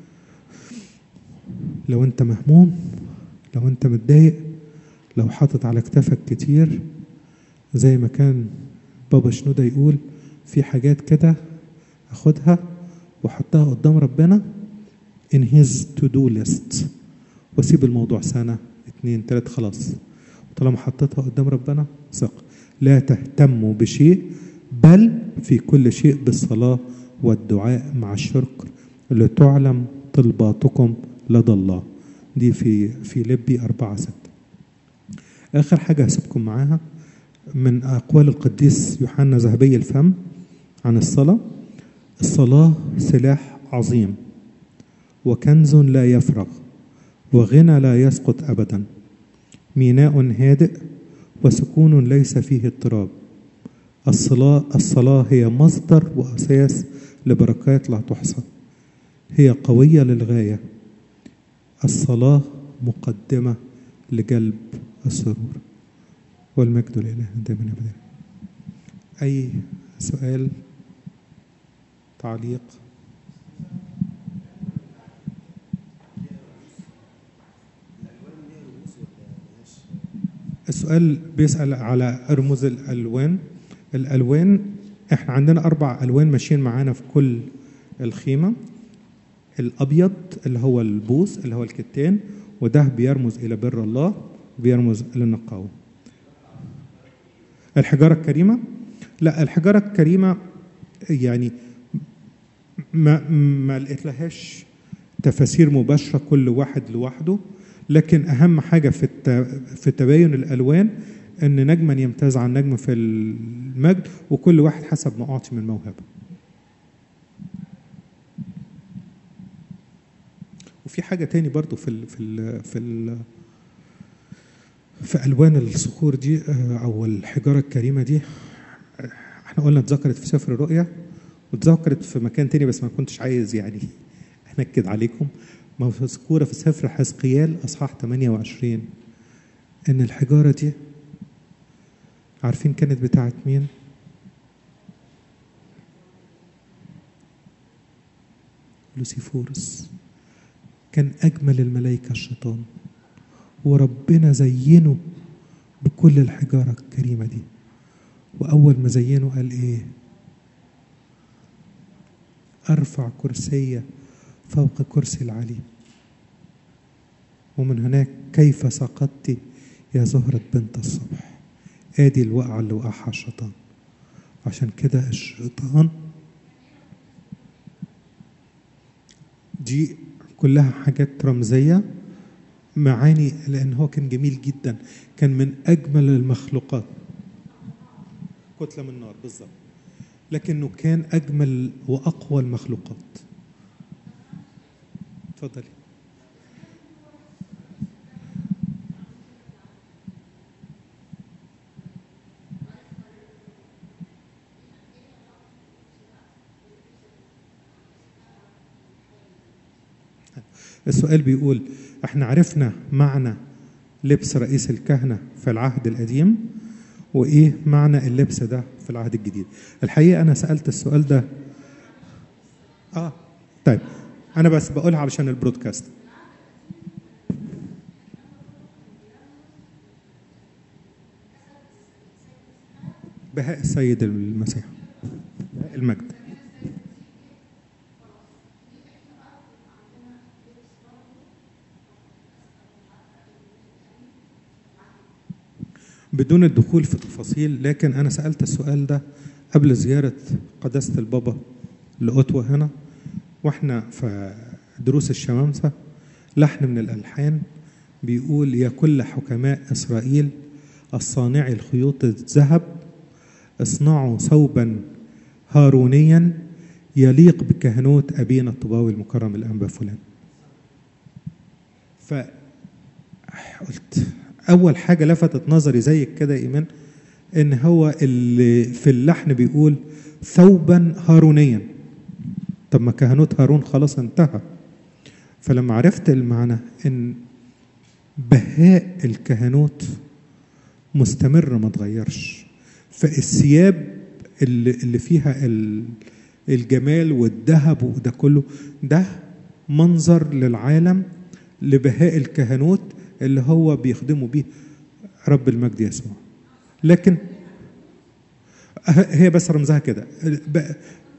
لو أنت مهموم لو أنت متضايق لو حاطط على كتافك كتير زي ما كان بابا شنودة يقول في حاجات كده أخدها وأحطها قدام ربنا in his to do list واسيب الموضوع سنة اتنين تلاتة خلاص طالما حطيتها قدام ربنا ثق لا تهتموا بشيء بل في كل شيء بالصلاة والدعاء مع الشكر لتعلم طلباتكم لدى الله دي في في لبي أربعة ستة آخر حاجة هسيبكم معاها من أقوال القديس يوحنا ذهبي الفم عن الصلاة الصلاة سلاح عظيم وكنز لا يفرغ وغنى لا يسقط أبدا ميناء هادئ وسكون ليس فيه اضطراب الصلاة الصلاة هي مصدر وأساس لبركات لا تحصى هي قوية للغاية الصلاة مقدمة لجلب السرور والمجد لله دائما ابدا اي سؤال تعليق السؤال بيسأل على رموز الألوان الألوان احنا عندنا أربع ألوان ماشيين معانا في كل الخيمة الأبيض اللي هو البوس اللي هو الكتان وده بيرمز إلى بر الله بيرمز للنقاوة الحجارة الكريمة لا الحجارة الكريمة يعني ما ما لقيت لهاش تفاسير مباشرة كل واحد لوحده لكن أهم حاجة في في تباين الألوان إن نجما يمتاز عن نجم في المجد وكل واحد حسب ما أعطي من موهبة. وفي حاجة تاني برضو في ال في ال في ال في ألوان الصخور دي أو الحجارة الكريمة دي احنا قلنا اتذكرت في سفر الرؤيا واتذكرت في مكان تاني بس ما كنتش عايز يعني أنكد عليكم مذكورة في سفر حزقيال أصحاح 28 إن الحجارة دي عارفين كانت بتاعت مين؟ لوسيفورس كان أجمل الملائكة الشيطان وربنا زينه بكل الحجارة الكريمة دي وأول ما زينه قال إيه أرفع كرسية فوق كرسي العلي ومن هناك كيف سقطت يا زهرة بنت الصبح ادي الوقعة اللي وقعها الشيطان عشان كده الشيطان دي كلها حاجات رمزية معاني لأن هو كان جميل جدا كان من أجمل المخلوقات كتلة من نار بالظبط لكنه كان أجمل وأقوى المخلوقات اتفضلي السؤال بيقول احنا عرفنا معنى لبس رئيس الكهنة في العهد القديم وايه معنى اللبس ده في العهد الجديد الحقيقة انا سألت السؤال ده اه طيب انا بس بقولها علشان البرودكاست بهاء السيد المسيح بهاء المجد بدون الدخول في تفاصيل لكن انا سالت السؤال ده قبل زياره قداسه البابا لاوتوا هنا واحنا في دروس الشمامسه لحن من الالحان بيقول يا كل حكماء اسرائيل الصانع الخيوط الذهب اصنعوا ثوبا هارونيا يليق بكهنوت ابينا الطباوي المكرم الانبا فلان فقلت اول حاجه لفتت نظري زيك كده ايمان ان هو اللي في اللحن بيقول ثوبا هارونيا طب ما كهنوت هارون خلاص انتهى فلما عرفت المعنى ان بهاء الكهنوت مستمر ما اتغيرش فالثياب اللي, اللي فيها ال- الجمال والذهب وده كله ده منظر للعالم لبهاء الكهنوت اللي هو بيخدموا بيه رب المجد يسوع لكن هي بس رمزها كده ب-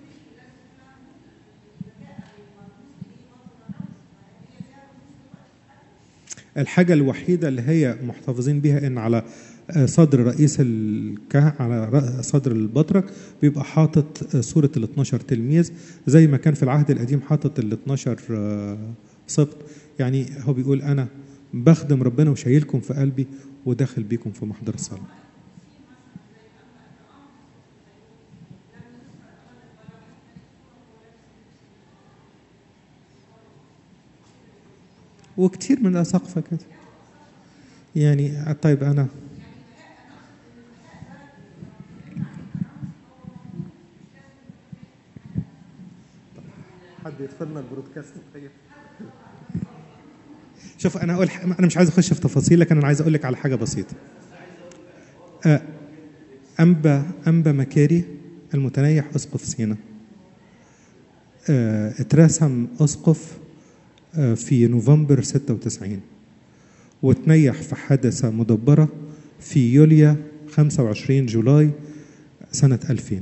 الحاجة الوحيدة اللي هي محتفظين بيها إن على صدر رئيس الكهنة على رأ- صدر البطرك بيبقى حاطط صورة ال 12 تلميذ زي ما كان في العهد القديم حاطط ال 12 آه، سبط يعني هو بيقول أنا بخدم ربنا وشايلكم في قلبي وداخل بيكم في محضر الصلاة وكتير من الأساقفة كده يعني طيب أنا حد يدخلنا البرودكاست طيب شوف انا اقول انا مش عايز اخش في تفاصيل لكن انا عايز اقول لك على حاجه بسيطه آه، انبا انبا مكاري المتنيح اسقف سينا آه، اترسم اسقف آه، في نوفمبر 96 وتنيح في حادثه مدبره في يوليو 25 جولاي سنه 2000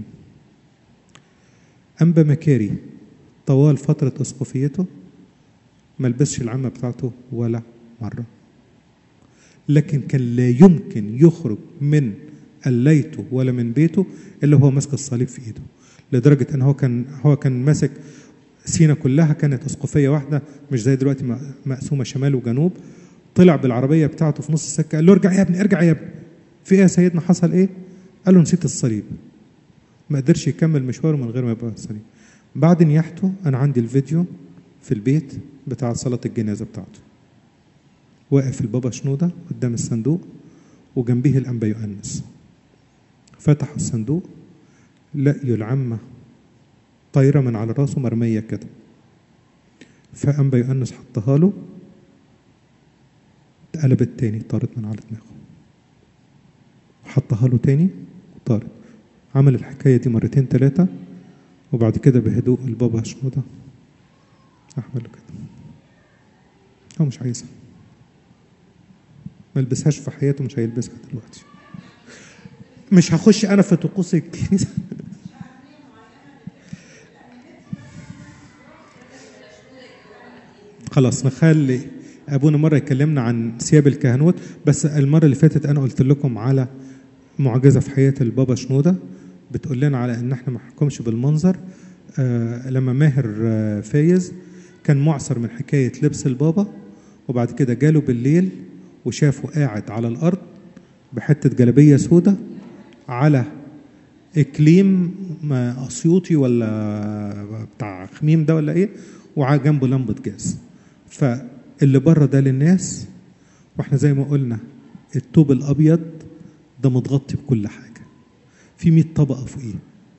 انبا مكاري طوال فتره اسقفيته ما لبسش العمة بتاعته ولا مرة لكن كان لا يمكن يخرج من قليته ولا من بيته إلا هو ماسك الصليب في إيده لدرجة أن هو كان هو كان ماسك سينا كلها كانت أسقفية واحدة مش زي دلوقتي م- مقسومة شمال وجنوب طلع بالعربية بتاعته في نص السكة قال له ارجع يا ابني ارجع يا ابني في ايه يا سيدنا حصل ايه؟ قال له نسيت الصليب ما قدرش يكمل مشواره من غير ما يبقى الصليب بعد نياحته انا عندي الفيديو في البيت بتاع صلاة الجنازة بتاعته واقف البابا شنودة قدام الصندوق وجنبيه الأنبا يؤنس فتحوا الصندوق لقيوا العمة طايرة من على راسه مرمية كده فأنبا يؤنس حطها له اتقلبت تاني طارت من على دماغه حطها له تاني طارت عمل الحكاية دي مرتين ثلاثة وبعد كده بهدوء البابا شنودة احمله كده هو مش عايزها ما لبسهاش في حياته مش هيلبسها دلوقتي مش هخش انا في طقوس الكنيسه خلاص نخلي ابونا مره يكلمنا عن ثياب الكهنوت بس المره اللي فاتت انا قلت لكم على معجزه في حياه البابا شنوده بتقول لنا على ان احنا ما نحكمش بالمنظر آه لما ماهر آه فايز كان معصر من حكايه لبس البابا وبعد كده جاله بالليل وشافه قاعد على الارض بحته جلابيه سودة على اكليم ما اسيوطي ولا بتاع خميم ده ولا ايه وجنبه لمبه جاز فاللي بره ده للناس واحنا زي ما قلنا التوب الابيض ده متغطي بكل حاجه في 100 طبقه فوقيه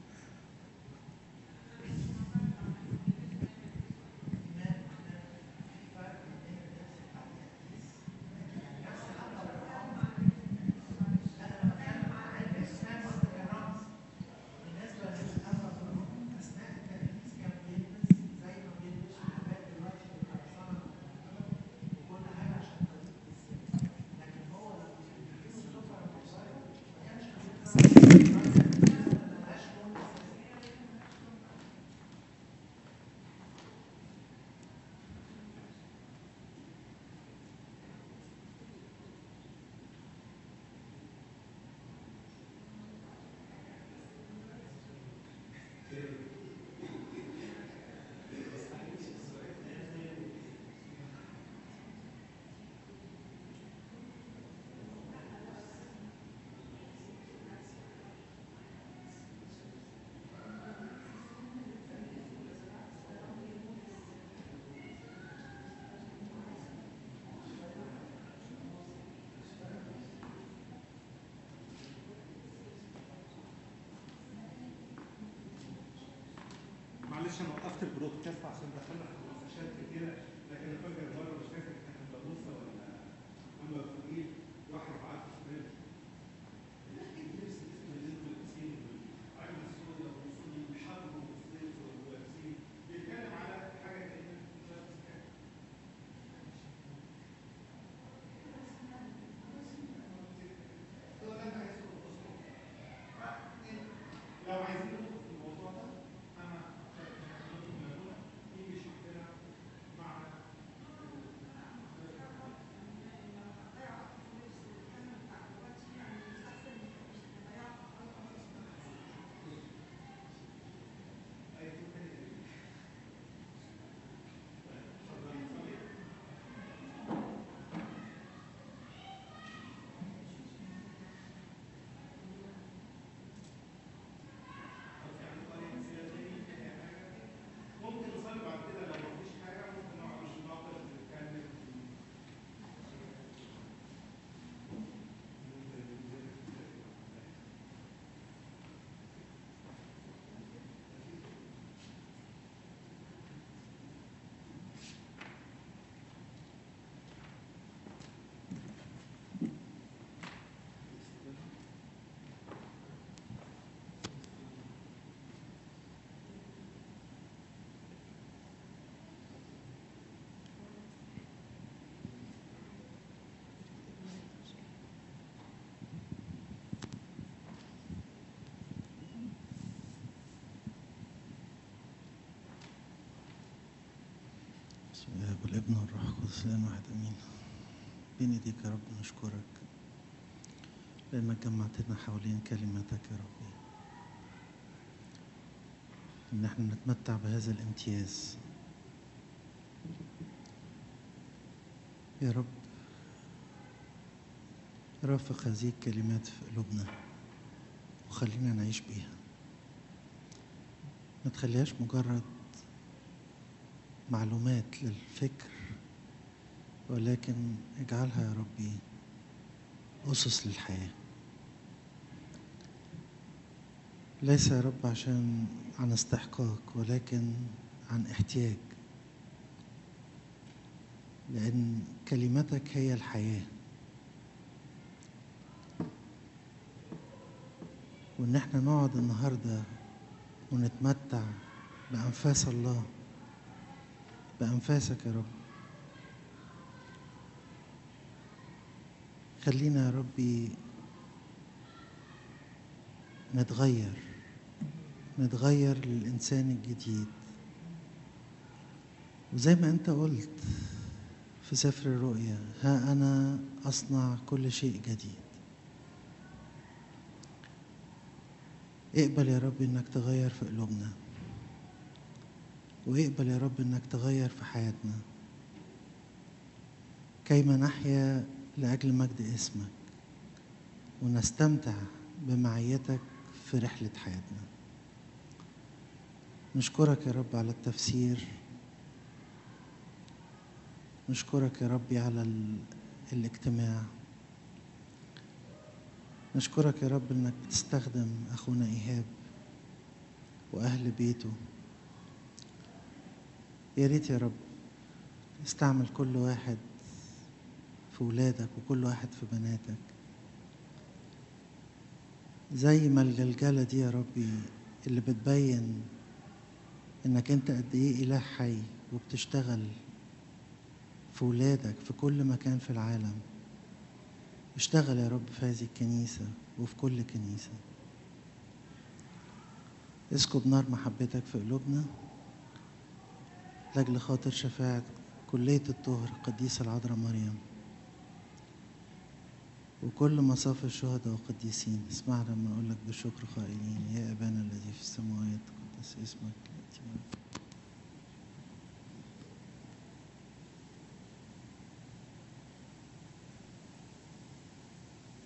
معلش انا وقفت البرودكاست عشان دخلنا في مناقشات كتيره لكن الفكره مره مش فاكر كانت ببص ولا بسم الله والابن والروح القدس الان واحد امين بين ايديك يا رب نشكرك لانك جمعتنا حوالين كلمتك يا ربي ان احنا نتمتع بهذا الامتياز يا رب رافق هذه الكلمات في قلوبنا وخلينا نعيش بيها ما تخليهاش مجرد معلومات للفكر ولكن اجعلها يا ربي أسس للحياة ليس يا رب عشان عن استحقاق ولكن عن احتياج لأن كلمتك هي الحياة وإن احنا نقعد النهاردة ونتمتع بأنفاس الله بأنفاسك يا رب خلينا يا ربي نتغير نتغير للإنسان الجديد وزي ما أنت قلت في سفر الرؤيا ها أنا أصنع كل شيء جديد اقبل يا رب إنك تغير في قلوبنا واقبل يا رب انك تغير في حياتنا كيما نحيا لاجل مجد اسمك ونستمتع بمعيتك في رحله حياتنا نشكرك يا رب على التفسير نشكرك يا ربي على ال... الاجتماع نشكرك يا رب انك بتستخدم اخونا ايهاب واهل بيته يا ريت يا رب استعمل كل واحد في ولادك وكل واحد في بناتك زي ما الجلجلة دي يا ربي اللي بتبين انك انت قد ايه اله حي وبتشتغل في ولادك في كل مكان في العالم اشتغل يا رب في هذه الكنيسة وفي كل كنيسة اسكب نار محبتك في قلوبنا لأجل خاطر شفاعة كلية الطهر القديسة العذراء مريم وكل مصاف الشهداء والقديسين اسمعنا لما نقول لك بشكر قائلين يا أبانا الذي في السماوات قدس اسمك يأتي